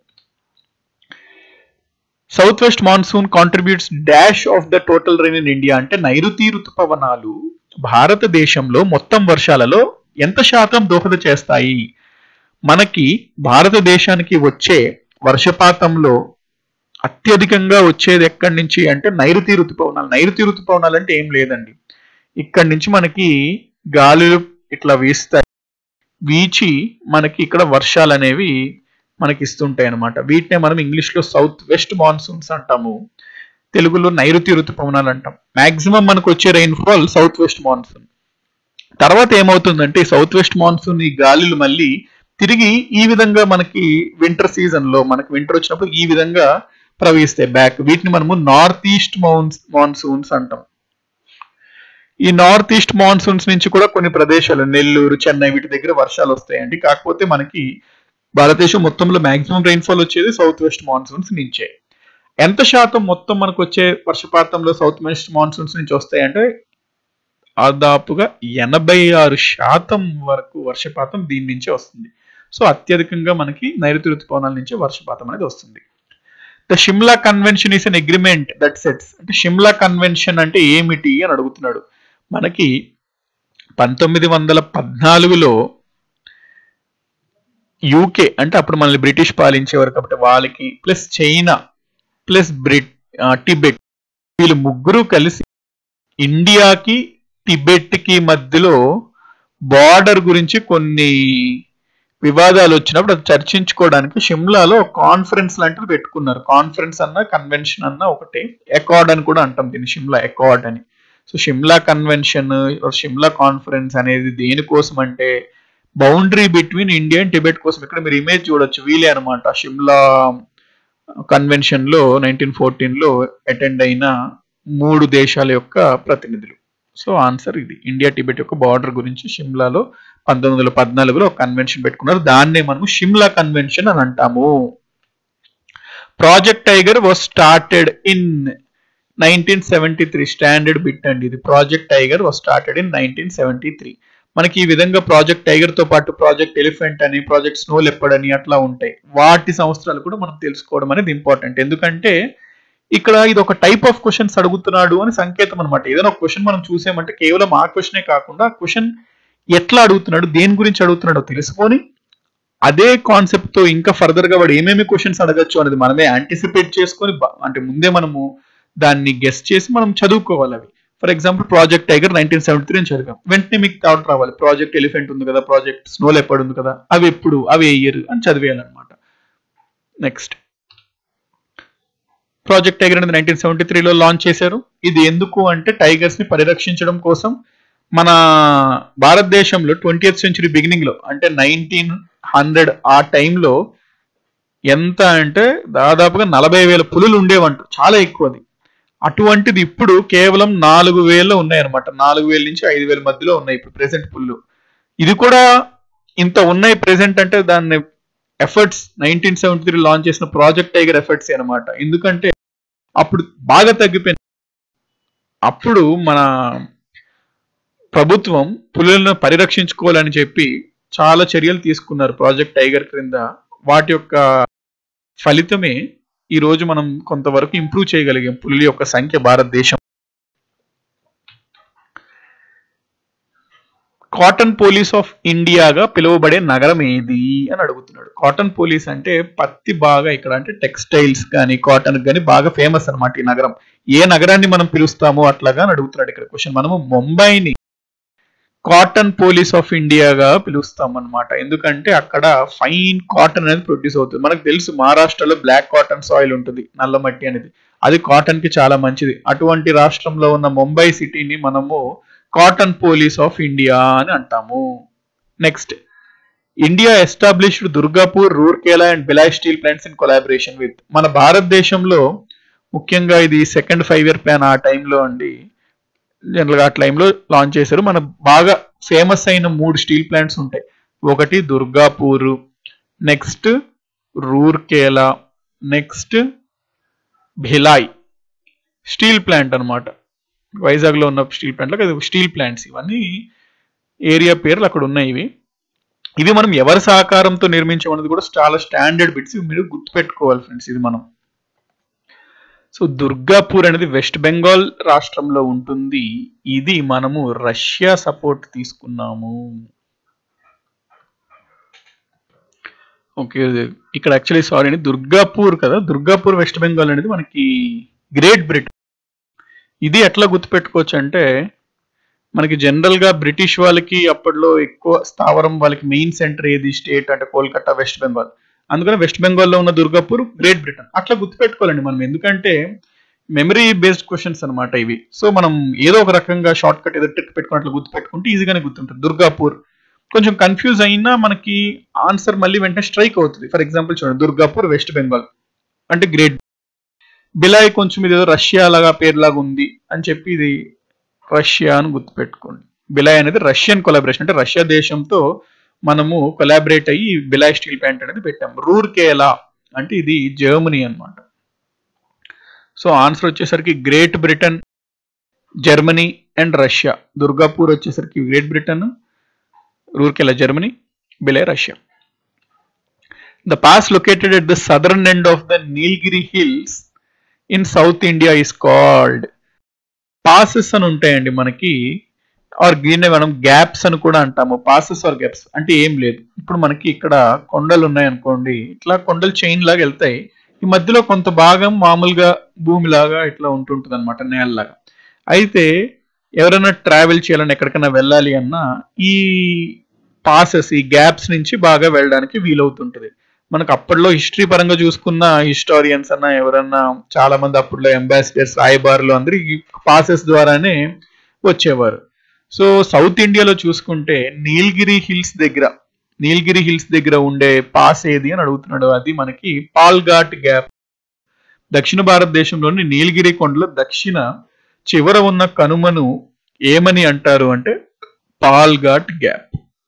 south west monsoon contributes dash of the total rain in India అంటే నైరుతి ఋతుపవనాలు భారతదేశంలో మొత్తం వర్షాలలో ఎంత శాతం దోహద చేస్తాయి మనకి భారతదేశానికి వచ్చే వర్షపాతంలో అత్యధికంగా వచ్చేది ఎక్కడి నుంచి అంటే నైరుతి ఋతుపవనాలు నైరుతి ఋతుపవనాలు అంటే ఏం లేదండి ఇక్కడి నుంచి మనకి గాలులు ఇట్లా వీస్తాయి వీచి మనకి ఇక్కడ వర్షాలు అనేవి మనకి ఇస్తుంటాయి అనమాట వీటినే మనం ఇంగ్లీష్ లో సౌత్ వెస్ట్ మాన్సూన్స్ అంటాము తెలుగులో నైరుతి ఋతుపవనాలు అంటాం మాక్సిమం మనకు వచ్చే రెయిన్ఫాల్ సౌత్ వెస్ట్ మాన్సూన్ తర్వాత ఏమవుతుందంటే సౌత్ వెస్ట్ మాన్సూన్ ఈ గాలులు మళ్ళీ తిరిగి ఈ విధంగా మనకి వింటర్ సీజన్ లో మనకి వింటర్ వచ్చినప్పుడు ఈ విధంగా ప్రవహిస్తాయి బ్యాక్ వీటిని మనము నార్త్ ఈస్ట్ మౌన్స్ మాన్సూన్స్ అంటాం ఈ నార్త్ ఈస్ట్ మాన్సూన్స్ నుంచి కూడా కొన్ని ప్రదేశాలు నెల్లూరు చెన్నై వీటి దగ్గర వర్షాలు వస్తాయండి కాకపోతే మనకి భారతదేశం మొత్తంలో మాక్సిమం రెయిన్ఫాల్ వచ్చేది సౌత్ వెస్ట్ మాన్సూన్స్ నుంచే ఎంత శాతం మొత్తం మనకు వచ్చే వర్షపాతంలో సౌత్ వెస్ట్ మాన్సూన్స్ నుంచి వస్తాయంటే దాదాపుగా ఎనభై ఆరు శాతం వరకు వర్షపాతం దీని నుంచే వస్తుంది సో అత్యధికంగా మనకి నైరుతి ఋతుపవనాల నుంచే వర్షపాతం అనేది వస్తుంది the Shimla convention is an agreement that sets అంటే షిమ్లా కన్వెన్షన్ అంటే ఏమిటి అని అడుగుతున్నాడు మనకి పంతొమ్మిది వందల పద్నాలుగులో యూకే అంటే అప్పుడు మనల్ని బ్రిటిష్ పాలించేవారు కాబట్టి వాళ్ళకి plus China plus Brit Tibet వీళ్ళు ముగ్గురు కలిసి ఇండియాకి టిబెట్ కి మధ్యలో బార్డర్ గురించి కొన్ని వివాదాలు వచ్చినప్పుడు అది చర్చించుకోవడానికి షిమ్లాలో కాన్ఫరెన్స్ లాంటిది పెట్టుకున్నారు కాన్ఫరెన్స్ అన్న కన్వెన్షన్ అన్న ఒకటే అకార్డ్ అని కూడా అంటాం దీన్ని షిమ్లా అకార్డ్ అని so Shimla convention Shimla conference అనేది దేనికోసం అంటే boundary between India and Tibet కోసం ఇక్కడ మీరు ఇమేజ్ చూడొచ్చు వీలే అనమాట షిమ్లా కన్వెన్షన్ లో నైన్టీన్ ఫోర్టీన్ లో అటెండ్ అయిన మూడు దేశాల యొక్క ప్రతినిధులు సో ఆన్సర్ ఇది ఇండియా టిబెట్ యొక్క బార్డర్ గురించి షిమ్లాలో పంతొమ్మిది వందల పద్నాలుగులో ఒక కన్వెన్షన్ పెట్టుకున్నారు దాన్నే మనము షిమ్లా కన్వెన్షన్ అని అంటాము project tiger was started in nineteen seventy three standard bit అండి ఇది project tiger was started in nineteen seventy three మనకి ఈ విధంగా ప్రాజెక్ట్ టైగర్ తో పాటు ప్రాజెక్ట్ ఎలిఫెంట్ అని ప్రాజెక్ట్ స్నో లెప్పడ్ అని అట్లా ఉంటాయి వాటి సంవత్సరాలు కూడా మనం తెలుసుకోవడం అనేది ఇంపార్టెంట్ ఎందుకంటే ఇక్కడ ఇది ఒక టైప్ ఆఫ్ క్వశ్చన్స్ అడుగుతున్నాడు అని సంకేతం అనమాట ఏదైనా ఒక క్వశ్చన్ మనం చూసామంటే కేవలం ఆ క్వశ్చనే కాకుండా ఆ క్వశ్చన్ ఎట్లా అడుగుతున్నాడు దేని గురించి అడుగుతున్నాడో తెలుసుకొని అదే కాన్సెప్ట్ తో ఇంకా ఫర్దర్ గా వాడు ఏమేమి క్వశ్చన్స్ అడగచ్చు అనేది మనమే యాంటిసిపేట్ చేసుకొని బ- అంటే ముందే మనము దాన్ని గెస్ట్ చేసి మనం చదువుకోవాలి అవి for example project tiger nineteen seventy three అని చదివాం వెంటనే మీకు థాట్ రావాలి ప్రాజెక్ట్ ఎలిఫెంట్ ఉంది కదా ప్రాజెక్ట్ స్నో లెపర్డ్ ఉంది కదా అవి ఎప్పుడు అవి ఏ ఇయర్ అని చదివేయాలన్నమాట నెక్స్ట్ ప్రాజెక్ట్ టైగర్ అనేది నైన్టీన్ సెవెంటీ త్రీలో లాంచ్ చేశారు ఇది ఎందుకు అంటే టైగర్స్ ని పరిరక్షించడం కోసం మన భారతదేశంలో ట్వంటీ సెంచురీ బిగినింగ్ లో అంటే నైన్టీన్ హండ్రెడ్ ఆ టైంలో ఎంత అంటే దాదాపుగా నలభై వేల పులులు ఉండేవంట చాలా ఎక్కువ అది అటువంటిది ఇప్పుడు కేవలం నాలుగు వేలు ఉన్నాయన్నమాట నాలుగు వేల నుంచి ఐదు వేల మధ్యలో ఉన్నాయి ఇప్పుడు ప్రెసెంట్ పుల్లు ఇది కూడా ఇంత ఉన్నాయి ప్రెసెంట్ అంటే దాన్ని efforts nineteen seventy three launch చేసిన ప్రాజెక్ట్ టైగర్ ఎఫర్ట్స్ అనమాట ఎందుకంటే అప్పుడు బాగా తగ్గిపోయింది అప్పుడు మన ప్రభుత్వం పులులను పరిరక్షించుకోవాలని చెప్పి చాలా చర్యలు తీసుకున్నారు ప్రాజెక్ట్ టైగర్ క్రింద వాటి యొక్క ఫలితమే ఈ రోజు మనం కొంతవరకు ఇంప్రూవ్ చేయగలిగాం పులుల యొక్క సంఖ్య భారతదేశం కాటన్ పోలీస్ ఆఫ్ ఇండియాగా పిలువబడే నగరం ఏది అని అడుగుతున్నాడు కాటన్ పోలీస్ అంటే పత్తి బాగా ఇక్కడ అంటే టెక్స్టైల్స్ కానీ కాటన్ కానీ బాగా ఫేమస్ అన్నమాట ఈ నగరం ఏ నగరాన్ని మనం పిలుస్తామో అట్లాగా అని అడుగుతున్నాడు ఇక్కడ క్వశ్చన్ మనము ముంబైని కాటన్ పోలీస్ ఆఫ్ ఇండియాగా పిలుస్తాం అనమాట ఎందుకంటే అక్కడ ఫైన్ కాటన్ అనేది ప్రొడ్యూస్ అవుతుంది మనకు తెలుసు మహారాష్ట్రలో బ్లాక్ కాటన్ సాయిల్ ఉంటుంది నల్ల మట్టి అనేది అది కాటన్ కి చాలా మంచిది అటువంటి రాష్ట్రంలో ఉన్న ముంబై సిటీని మనము కాటన్ పోలీస్ ఆఫ్ ఇండియా అని అంటాము next India established Durgapur Rourkela and Bhilai steel plants in collaboration with మన భారతదేశంలో ముఖ్యంగా ఇది సెకండ్ ఫైవ్ ఇయర్ ప్లాన్ ఆ టైంలో అండి జనరల్ గా ఆ టైంలో లాంచ్ చేశారు మన బాగా ఫేమస్ అయిన మూడు స్టీల్ ప్లాంట్స్ ఉంటాయి ఒకటి Durgapur next Rourkela next Bhilai steel plant అన్నమాట వైజాగ్ లో ఉన్న స్టీల్ ప్లాంట్ లో స్టీల్ ప్లాంట్స్ ఇవన్నీ ఏరియా పేర్లు అక్కడ ఉన్నాయి ఇవి ఇవి మనం ఎవరి సహకారంతో నిర్మించమన్నది కూడా చాలా స్టాండర్డ్ బిట్స్ ఇవి మీరు గుర్తుపెట్టుకోవాలి ఫ్రెండ్స్ ఇది మనం సో దుర్గాపూర్ అనేది వెస్ట్ బెంగాల్ రాష్ట్రంలో ఉంటుంది ఇది మనము రష్యా సపోర్ట్ తీసుకున్నాము ఓకే ఇక్కడ యాక్చువల్లీ సారీ అండి దుర్గాపూర్ కదా దుర్గాపూర్ వెస్ట్ బెంగాల్ అనేది మనకి గ్రేట్ బ్రిటన్ ఇది ఎట్లా గుర్తుపెట్టుకోవచ్చు అంటే మనకి జనరల్ గా బ్రిటిష్ వాళ్ళకి అప్పట్లో ఎక్కువ స్థావరం వాళ్ళకి మెయిన్ సెంటర్ ఏది స్టేట్ అంటే కోల్కతా వెస్ట్ బెంగాల్ అందుకని వెస్ట్ బెంగాల్లో ఉన్న దుర్గాపూర్ గ్రేట్ బ్రిటన్ అట్లా గుర్తుపెట్టుకోవాలండి మనం ఎందుకంటే మెమరీ బేస్డ్ క్వశ్చన్స్ అన్నమాట ఇవి సో మనం ఏదో ఒక రకంగా షార్ట్ కట్ ఏదో ట్రిక్ పెట్టుకున్నట్లు గుర్తుపెట్టుకుంటే ఈజీగానే గుర్తుంటుంది దుర్గాపూర్ కొంచెం కన్ఫ్యూజ్ అయినా మనకి ఆన్సర్ మళ్ళీ వెంటనే స్ట్రైక్ అవుతుంది ఫర్ ఎగ్జాంపుల్ చూడండి దుర్గాపూర్ వెస్ట్ బెంగాల్ అంటే గ్రేట్ బిలాయ్ కొంచెం ఇది ఏదో రష్యా లాగా పేరులాగా ఉంది అని చెప్పి ఇది రష్యా అని గుర్తుపెట్టుకోండి బిలాయ్ అనేది రష్యన్ కొలాబరేషన్ అంటే రష్యా దేశంతో మనము కొలాబరేట్ అయ్యి బిలాయ్ స్టీల్ ప్లాంట్ అనేది పెట్టాం రూర్కేలా అంటే ఇది జర్మనీ అన్నమాట సో ఆన్సర్ వచ్చేసరికి great Britain Germany and Russia Durgapur వచ్చేసరికి great Britain Rourkela Germany Bhilai Russia the pass located at the southern end of the Nilgiri hills in south India is called passes అని ఉంటాయండి మనకి ఆర్ గ్రీన్ మనం గ్యాప్స్ అని కూడా అంటాము పాసెస్ ఆర్ గ్యాప్స్ అంటే ఏం లేదు ఇప్పుడు మనకి ఇక్కడ కొండలు ఉన్నాయి అనుకోండి ఇట్లా కొండలు చైన్ లాగా వెళ్తాయి ఈ మధ్యలో కొంత భాగం మామూలుగా భూమిలాగా ఇట్లా ఉంటుంటుంది అనమాట నేలలాగా అయితే ఎవరైనా ట్రావెల్ చేయాలని ఎక్కడికైనా వెళ్ళాలి అన్నా ఈ పాసెస్ ఈ గ్యాప్స్ నుంచి బాగా వెళ్ళడానికి వీలవుతుంటది మనకు అప్పట్లో హిస్టరీ పరంగా చూసుకున్న హిస్టారియన్స్ అన్న ఎవరన్నా చాలా మంది అప్పట్లో అంబాసిడర్స్ రాయబారులు అందరూ ఈ పాసెస్ ద్వారానే వచ్చేవారు సో సౌత్ ఇండియాలో చూసుకుంటే నీల్గిరి హిల్స్ దగ్గర నీల్గిరి హిల్స్ దగ్గర ఉండే పాస్ ఏది అని అడుగుతున్నాడు అది మనకి పాల్ఘాట్ గ్యాప్ దక్షిణ భారతదేశంలోని నీలగిరి కొండల దక్షిణ చివర ఉన్న కనుమను ఏమని అంటారు అంటే పాల్ఘాట్ గ్యాప్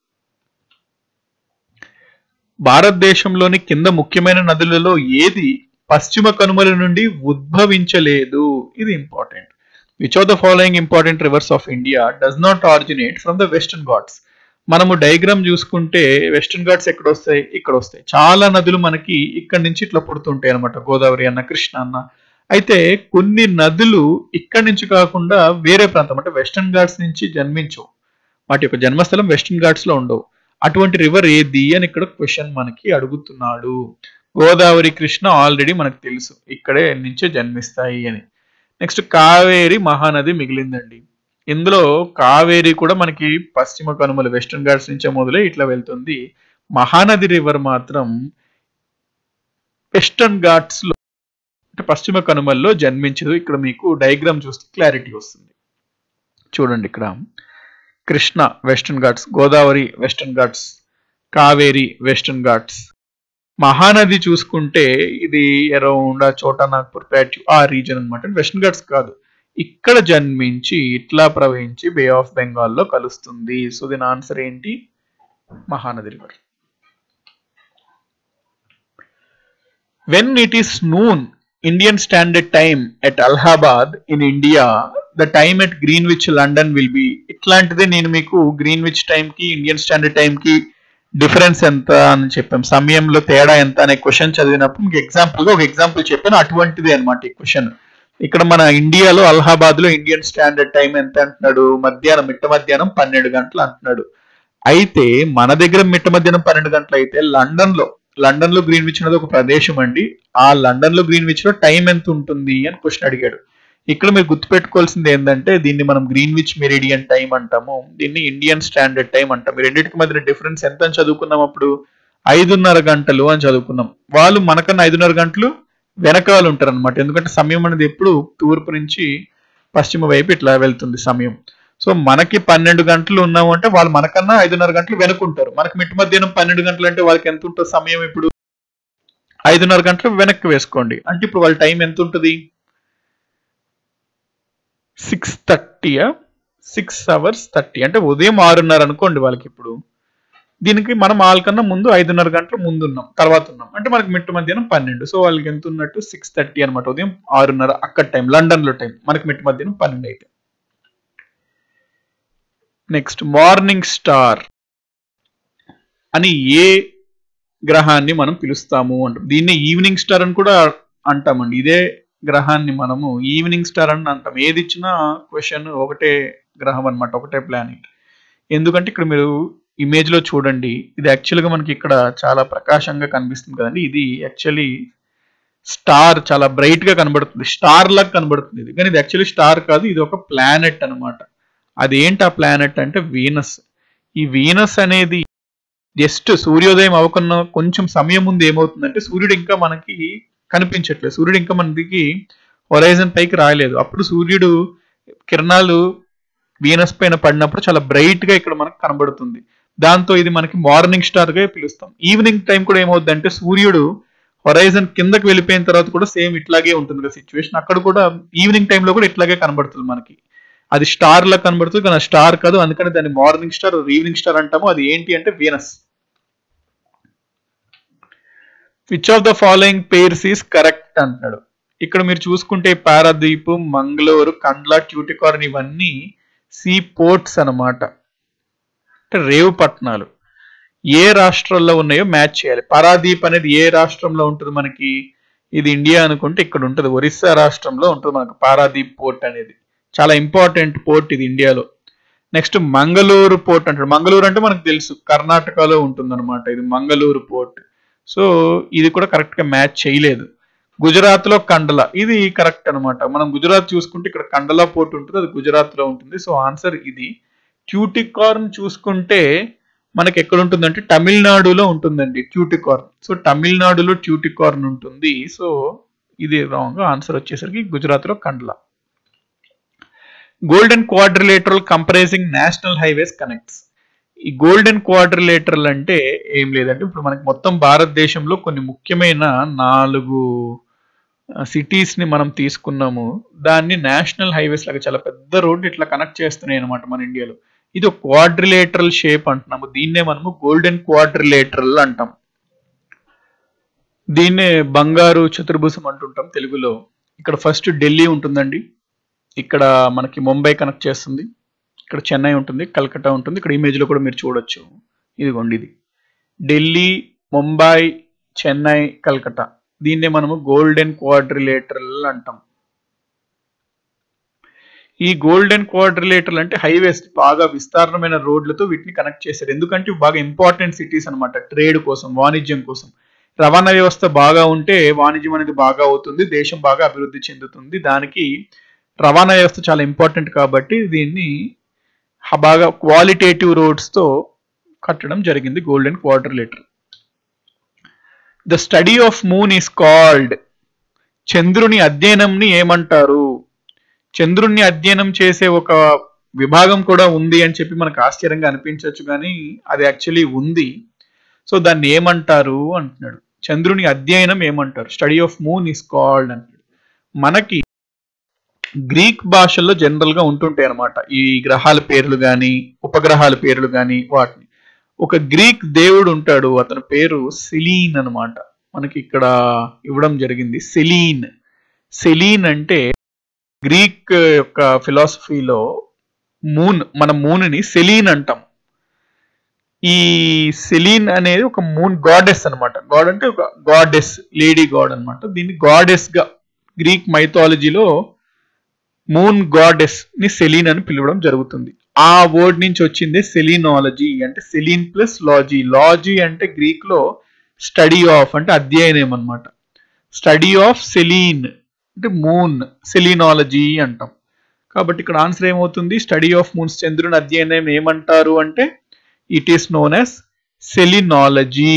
భారతదేశంలోని కింద ముఖ్యమైన నదులలో ఏది పశ్చిమ కనుమల నుండి ఉద్భవించలేదు ఇది important which of the following important rivers of India does not originate from the western Ghats మనము డయాగ్రామ్ చూసుకుంటే వెస్టర్న్ ఘాట్స్ ఎక్కడ వస్తాయి ఇక్కడ వస్తాయి చాలా నదులు మనకి ఇక్కడ నుంచి ఇట్లా పుడుతుంటాయి అనమాట గోదావరి అన్న కృష్ణ అన్న అయితే కొన్ని నదులు ఇక్కడి నుంచి కాకుండా వేరే ప్రాంతం అంటే వెస్టర్న్ ఘాట్స్ నుంచి జన్మించవు వాటి యొక్క జన్మస్థలం వెస్టర్న్ ఘాట్స్ లో ఉండవు అటువంటి రివర్ ఏది అని ఇక్కడ క్వశ్చన్ మనకి అడుగుతున్నాడు గోదావరి కృష్ణ ఆల్రెడీ మనకు తెలుసు ఇక్కడే నుంచే జన్మిస్తాయి అని నెక్స్ట్ కావేరి మహానది మిగిలిందండి ఇందులో కావేరి కూడా మనకి పశ్చిమ కనుమలు వెస్టర్న్ ఘాట్స్ నుంచే మొదలై ఇట్లా వెళ్తుంది మహానది రివర్ మాత్రం వెస్టర్న్ ఘాట్స్ లో అంటే పశ్చిమ కనుమల్లో జన్మించదు ఇక్కడ మీకు డయాగ్రామ్ చూస్తే క్లారిటీ వస్తుంది చూడండి ఇక్కడ Krishna western Ghats Godavari western Ghats Kaveri western Ghats Mahanadi చూసుకుంటే ఇది అరౌండ్ చోటా నాగ్పూర్ ప్లాట్యూ ఆ రీజన్ అనమాట వెస్టర్న్ ఘాట్స్ కాదు ఇక్కడ జన్మించి ఇట్లా ప్రవహించి బే ఆఫ్ బెంగాల్లో కలుస్తుంది సో దీని ఆన్సర్ ఏంటి Mahanadi river when it is noon Indian standard time at Allahabad in India the time at Greenwich London will be ఇట్లాంటిదే నేను మీకు గ్రీన్విచ్ టైం కి ఇండియన్ స్టాండర్డ్ టైం కి డిఫరెన్స్ ఎంత అని చెప్పాం సమయంలో తేడా ఎంత అనే క్వశ్చన్ చదివినప్పుడు మీకు ఎగ్జాంపుల్ గా ఒక ఎగ్జాంపుల్ చెప్పాను అటువంటిది అనమాట ఈ క్వశ్చన్ ఇక్కడ మన ఇండియాలో అలహాబాద్ లో ఇండియన్ స్టాండర్డ్ టైం ఎంత అంటున్నాడు మధ్యాహ్నం మిట్ట మధ్యాహ్నం పన్నెండు గంటలు అంటున్నాడు అయితే మన దగ్గర మిట్ట మధ్యాహ్నం పన్నెండు గంటలు అయితే లండన్ లో లండన్ లో గ్రీన్విచ్ అనేది ఒక ప్రదేశం అండి ఆ లండన్ లో గ్రీన్విచ్ లో టైం ఎంత ఉంటుంది అని క్వశ్చన్ అడిగాడు ఇక్కడ మీరు గుర్తుపెట్టుకోవాల్సింది ఏంటంటే దీన్ని మనం గ్రీన్విచ్ మెరిడియన్ టైం అంటాము దీన్ని ఇండియన్ స్టాండర్డ్ టైం అంటాం ఈ రెండింటికి మధ్య డిఫరెన్స్ ఎంత అని చదువుకున్నాం అప్పుడు ఐదున్నర గంటలు అని చదువుకున్నాం వాళ్ళు మనకన్నా ఐదున్నర గంటలు వెనకాల ఉంటారు అనమాట ఎందుకంటే సమయం అనేది ఎప్పుడు తూర్పు నుంచి పశ్చిమ వైపు ఇట్లా వెళ్తుంది సమయం సో మనకి పన్నెండు గంటలు ఉన్నాము అంటే వాళ్ళు మనకన్నా ఐదున్నర గంటలు వెనుకుంటారు మనకి మిట్ట మధ్యాహ్నం పన్నెండు గంటలు అంటే వాళ్ళకి ఎంత ఉంటుంది సమయం ఇప్పుడు ఐదున్నర గంటలు వెనక్కి వేసుకోండి అంటే ఇప్పుడు వాళ్ళ టైం ఎంత ఉంటుంది సిక్స్ థర్టీయా సిక్స్ అవర్స్ థర్టీ అంటే ఉదయం ఆరున్నర అనుకోండి వాళ్ళకి ఇప్పుడు దీనికి మనం వాళ్ళకన్నా ముందు ఐదున్నర గంటలు ముందు ఉన్నాం తర్వాత ఉన్నాం అంటే మనకి మిట్ట మధ్యాహ్నం పన్నెండు సో వాళ్ళకి ఎంత ఉన్నట్టు సిక్స్ థర్టీ అనమాట ఉదయం ఆరున్నర అక్కడ టైం లండన్ లో టైం మనకి మిట్ట మధ్యాహ్నం పన్నెండు అయితే నెక్స్ట్ మార్నింగ్ స్టార్ అని ఏ గ్రహాన్ని మనం పిలుస్తాము అంటాం దీన్ని ఈవినింగ్ స్టార్ అని కూడా అంటామండి ఇదే గ్రహాన్ని మనము ఈవినింగ్ స్టార్ అని అంటాం ఏది ఇచ్చినా క్వశ్చన్ ఒకటే గ్రహం అన్నమాట ఒకటే ప్లానెట్ ఎందుకంటే ఇక్కడ మీరు ఇమేజ్ లో చూడండి ఇది యాక్చువల్ గా మనకి ఇక్కడ చాలా ప్రకాశంగా కనిపిస్తుంది కదండి ఇది యాక్చువల్లీ స్టార్ చాలా బ్రైట్ గా కనబడుతుంది స్టార్ లాగా కనబడుతుంది ఇది కానీ ఇది యాక్చువల్లీ స్టార్ కాదు ఇది ఒక ప్లానెట్ అన్నమాట అది ఏంటి ఆ ప్లానెట్ అంటే వీనస్ ఈ వీనస్ అనేది జస్ట్ సూర్యోదయం అవ్వకున్న కొంచెం సమయం ముందు ఏమవుతుందంటే సూర్యుడు ఇంకా మనకి కనిపించట్లేదు సూర్యుడు ఇంకా మనకి హొరైజన్ పైకి రాయలేదు అప్పుడు సూర్యుడు కిరణాలు వీనస్ పైన పడినప్పుడు చాలా బ్రైట్ గా ఇక్కడ మనకు కనబడుతుంది దాంతో ఇది మనకి మార్నింగ్ స్టార్ గా పిలుస్తాం ఈవినింగ్ టైం కూడా ఏమవుద్దంటే సూర్యుడు హొరైజన్ కిందకి వెళ్ళిపోయిన తర్వాత కూడా సేమ్ ఇట్లాగే ఉంటుంది కదా సిచ్యువేషన్ అక్కడ కూడా ఈవినింగ్ టైంలో కూడా ఇట్లాగే కనబడుతుంది మనకి అది స్టార్ లా కనబడుతుంది కానీ స్టార్ కాదు అందుకని దాన్ని మార్నింగ్ స్టార్ ఈవినింగ్ స్టార్ అంటాము అది ఏంటి అంటే Venus which of the following pairs is correct అంటున్నాడు ఇక్కడ మీరు చూసుకుంటే పారాదీప్ మంగళూరు కండ్లా ట్యూటికార్న్ ఇవన్నీ సీ పోర్ట్స్ అన్నమాట అంటే రేవు పట్టణాలు ఏ రాష్ట్రాల్లో ఉన్నాయో మ్యాచ్ చేయాలి పారాదీప్ అనేది ఏ రాష్ట్రంలో ఉంటుంది మనకి ఇది ఇండియా అనుకుంటే ఇక్కడ ఉంటుంది ఒరిస్సా రాష్ట్రంలో ఉంటుంది మనకు పారాదీప్ పోర్ట్ అనేది చాలా ఇంపార్టెంట్ పోర్ట్ ఇది ఇండియాలో నెక్స్ట్ మంగళూరు పోర్ట్ అంటాడు మంగళూరు అంటే మనకు తెలుసు కర్ణాటకలో ఉంటుంది ఇది మంగళూరు పోర్ట్ సో ఇది కూడా కరెక్ట్ గా మ్యాచ్ చేయలేదు గుజరాత్ లో కండల ఇది కరెక్ట్ అన్నమాట మనం గుజరాత్ చూసుకుంటే ఇక్కడ కండలా పోర్ట్ ఉంటుంది అది గుజరాత్ లో ఉంటుంది సో ఆన్సర్ ఇది ట్యూటికార్న్ చూసుకుంటే మనకి ఎక్కడ ఉంటుందంటే తమిళనాడులో ఉంటుందండి ట్యూటికార్న్ సో తమిళనాడులో ట్యూటికార్న్ ఉంటుంది సో ఇది రాంగ్ ఆన్సర్ వచ్చేసరికి గుజరాత్ లో Kandla golden quadrilateral comprising national highways connects ఈ గోల్డెన్ క్వాడ్రిలేటరల్ అంటే ఏం లేదంటే ఇప్పుడు మనకి మొత్తం భారతదేశంలో కొన్ని ముఖ్యమైన నాలుగు సిటీస్ ని మనం తీసుకున్నాము దాన్ని నేషనల్ హైవేస్ లాగా చాలా పెద్ద రోడ్డు ఇట్లా కనెక్ట్ చేస్తున్నాయి అనమాట మన ఇండియాలో ఇది ఒక క్వాడ్రిలేటరల్ షేప్ అంటున్నాము దీన్నే మనము గోల్డెన్ క్వాడ్రిలేటరల్ అంటాం దీన్నే బంగారు చతుర్భుజం అంటుంటాం తెలుగులో ఇక్కడ ఫస్ట్ ఢిల్లీ ఉంటుందండి ఇక్కడ మనకి ముంబై కనెక్ట్ చేస్తుంది ఇక్కడ చెన్నై ఉంటుంది కల్కట్టా ఉంటుంది ఇక్కడ ఇమేజ్ లో కూడా మీరు చూడొచ్చు ఇదిగోండి ఇది ఢిల్లీ ముంబై చెన్నై కల్కట్టా దీన్నే మనము గోల్డెన్ క్వాడ్రిలేటరల్ అంటాం ఈ గోల్డెన్ క్వాడ్రిలేటరల్ అంటే హైవేస్ బాగా విస్తారమైన రోడ్లతో వీటిని కనెక్ట్ చేశారు ఎందుకంటే ఇవి బాగా ఇంపార్టెంట్ సిటీస్ అన్నమాట ట్రేడ్ కోసం వాణిజ్యం కోసం రవాణా వ్యవస్థ బాగా ఉంటే వాణిజ్యం అనేది బాగా అవుతుంది దేశం బాగా అభివృద్ధి చెందుతుంది దానికి రవాణా వ్యవస్థ చాలా ఇంపార్టెంట్ కాబట్టి దీన్ని హ- బాగా క్వాలిటేటివ్ రోడ్స్ తో కట్టడం జరిగింది golden quadrilateral the study of moon is called చంద్రుని అధ్యయనంని ఏమంటారు చంద్రుణ్ణి అధ్యయనం చేసే ఒక విభాగం కూడా ఉంది అని చెప్పి మనకు ఆశ్చర్యంగా అనిపించవచ్చు కానీ అది యాక్చువల్లీ ఉంది సో దాన్ని ఏమంటారు అంటున్నాడు చంద్రుని అధ్యయనం ఏమంటారు study of moon is called అంటాడు మనకి గ్రీక్ భాషల్లో జనరల్ గా ఉంటుంటాయి అనమాట ఈ గ్రహాల పేర్లు గాని ఉపగ్రహాల పేర్లు గాని వాటిని ఒక గ్రీక్ దేవుడు ఉంటాడు అతని పేరు సెలీన్ అన్నమాట మనకి ఇక్కడ ఇవ్వడం జరిగింది సెలీన్ సెలీన్ అంటే గ్రీక్ యొక్క ఫిలాసఫీలో మూన్ మన మూన్ని సెలీన్ అంటాం ఈ సెలీన్ అనేది ఒక మూన్ గాడెస్ అన్నమాట గాడ్ అంటే ఒక గాడెస్ లేడీ గాడ్ అన్నమాట దీన్ని గాడెస్ గా గ్రీక్ మైథాలజీలో మూన్ గాడెస్ ని సెలీన్ అని పిలవడం జరుగుతుంది ఆ వర్డ్ నుంచి వచ్చిందే సెలీనాలజీ అంటే సెలీన్ ప్లస్ లాజీ లాజీ అంటే గ్రీక్ లో స్టడీ ఆఫ్ అంటే అధ్యయనం అన్నమాట స్టడీ ఆఫ్ సెలీన్ అంటే మూన్ సెలీనాలజీ అంటాం కాబట్టి ఇక్కడ ఆన్సర్ ఏమవుతుంది స్టడీ ఆఫ్ మూన్స్ చంద్రుని అధ్యయనం ఏమంటారు అంటే it is known as selenology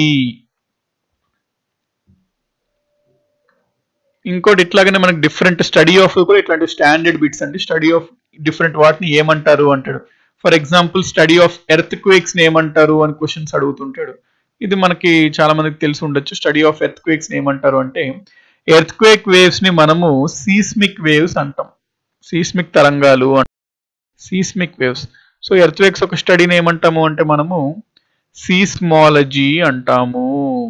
ఇంకోటి ఇట్లాగనే మనకి డిఫరెంట్ స్టడీ ఆఫ్ కూడా ఇట్లాంటి స్టాండర్డ్ బిట్స్ అంటే స్టడీ ఆఫ్ డిఫరెంట్ వాటిని ఏమంటారు అంటాడు for example study of earthquakes ని ఏమంటారు అని క్వశ్చన్స్ అడుగుతుంటాడు ఇది మనకి చాలా మందికి తెలిసి ఉండొచ్చు స్టడీ ఆఫ్ ఎర్త్ క్వేక్స్ ని ఏమంటారు అంటే ఎర్త్ క్వేక్ వేవ్స్ ని మనము సీస్మిక్ వేవ్స్ అంటాం సీస్మిక్ తరంగాలు seismic waves so earthquakes ఒక స్టడీని ఏమంటాము అంటే మనము సీస్మాలజీ అంటాము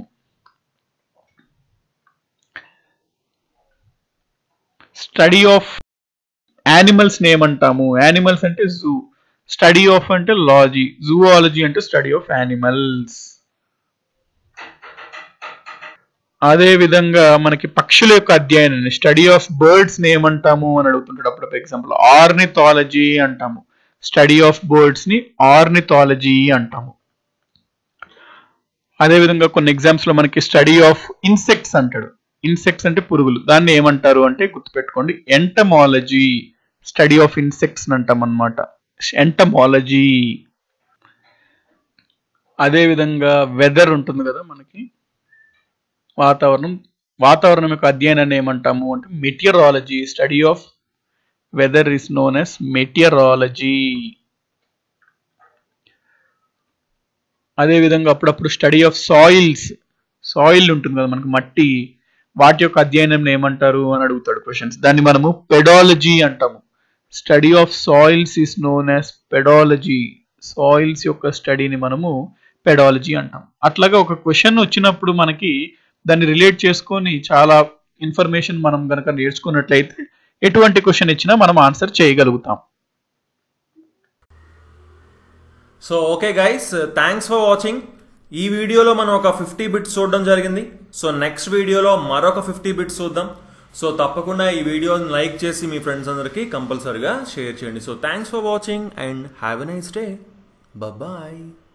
స్టడీ ఆఫ్ యానిమల్స్ ఏమంటాము యానిమల్స్ అంటే జూ స్టడీ ఆఫ్ అంటే లాజీ జూఆలజీ అంటే స్టడీ ఆఫ్ యానిమల్స్ అదే విధంగా మనకి పక్షుల యొక్క అధ్యయనం స్టడీ ఆఫ్ బర్డ్స్ ని ఏమంటాము అని అడుగుతుంటాడు అప్పుడు ఫర్ ఎగ్జాంపుల్ ఆర్నిథాలజీ అంటాము స్టడీ ఆఫ్ బర్డ్స్ ని ఆర్నిథాలజీ అంటాము అదే విధంగా కొన్ని ఎగ్జామ్స్ లో మనకి స్టడీ ఆఫ్ ఇన్సెక్ట్స్ అంటాడు ఇన్సెక్ట్స్ అంటే పురుగులు దాన్ని ఏమంటారు అంటే గుర్తుపెట్టుకోండి ఎంటమాలజీ స్టడీ ఆఫ్ ఇన్సెక్ట్స్ అంటాం అనమాట ఎంటమాలజీ అదే విధంగా వెదర్ ఉంటుంది కదా మనకి వాతావరణం వాతావరణం యొక్క అధ్యయనాన్ని ఏమంటాము అంటే meteorology study of weather is known as meteorology అదే విధంగా అప్పుడప్పుడు స్టడీ ఆఫ్ సాయిల్స్ సాయిల్ ఉంటుంది కదా మనకు మట్టి వాటి యొక్క అధ్యయనం ఏమంటారు అని అడుగుతాడు క్వశ్చన్స్ దాన్ని మనము పెడాలజీ అంటాము study of soils is known as pedology soils యొక్క స్టడీని మనము పెడాలజీ అంటాం అట్లాగా ఒక క్వశ్చన్ వచ్చినప్పుడు మనకి దాన్ని రిలేట్ చేసుకొని చాలా ఇన్ఫర్మేషన్ మనం గనక నేర్చుకున్నట్లయితే ఎటువంటి క్వశ్చన్ ఇచ్చినా మనం ఆన్సర్ చేయగలుగుతాం so okay guys thanks for watching ఈ వీడియోలో మనం ఒక ఫిఫ్టీ బిట్స్ చూడడం జరిగింది సో నెక్స్ట్ వీడియోలో మరొక ఫిఫ్టీ బిట్స్ చూద్దాం సో తప్పకుండా ఈ వీడియోని లైక్ చేసి మీ ఫ్రెండ్స్ అందరికీ కంపల్సరిగా షేర్ చేయండి so thanks for watching and have a nice day bye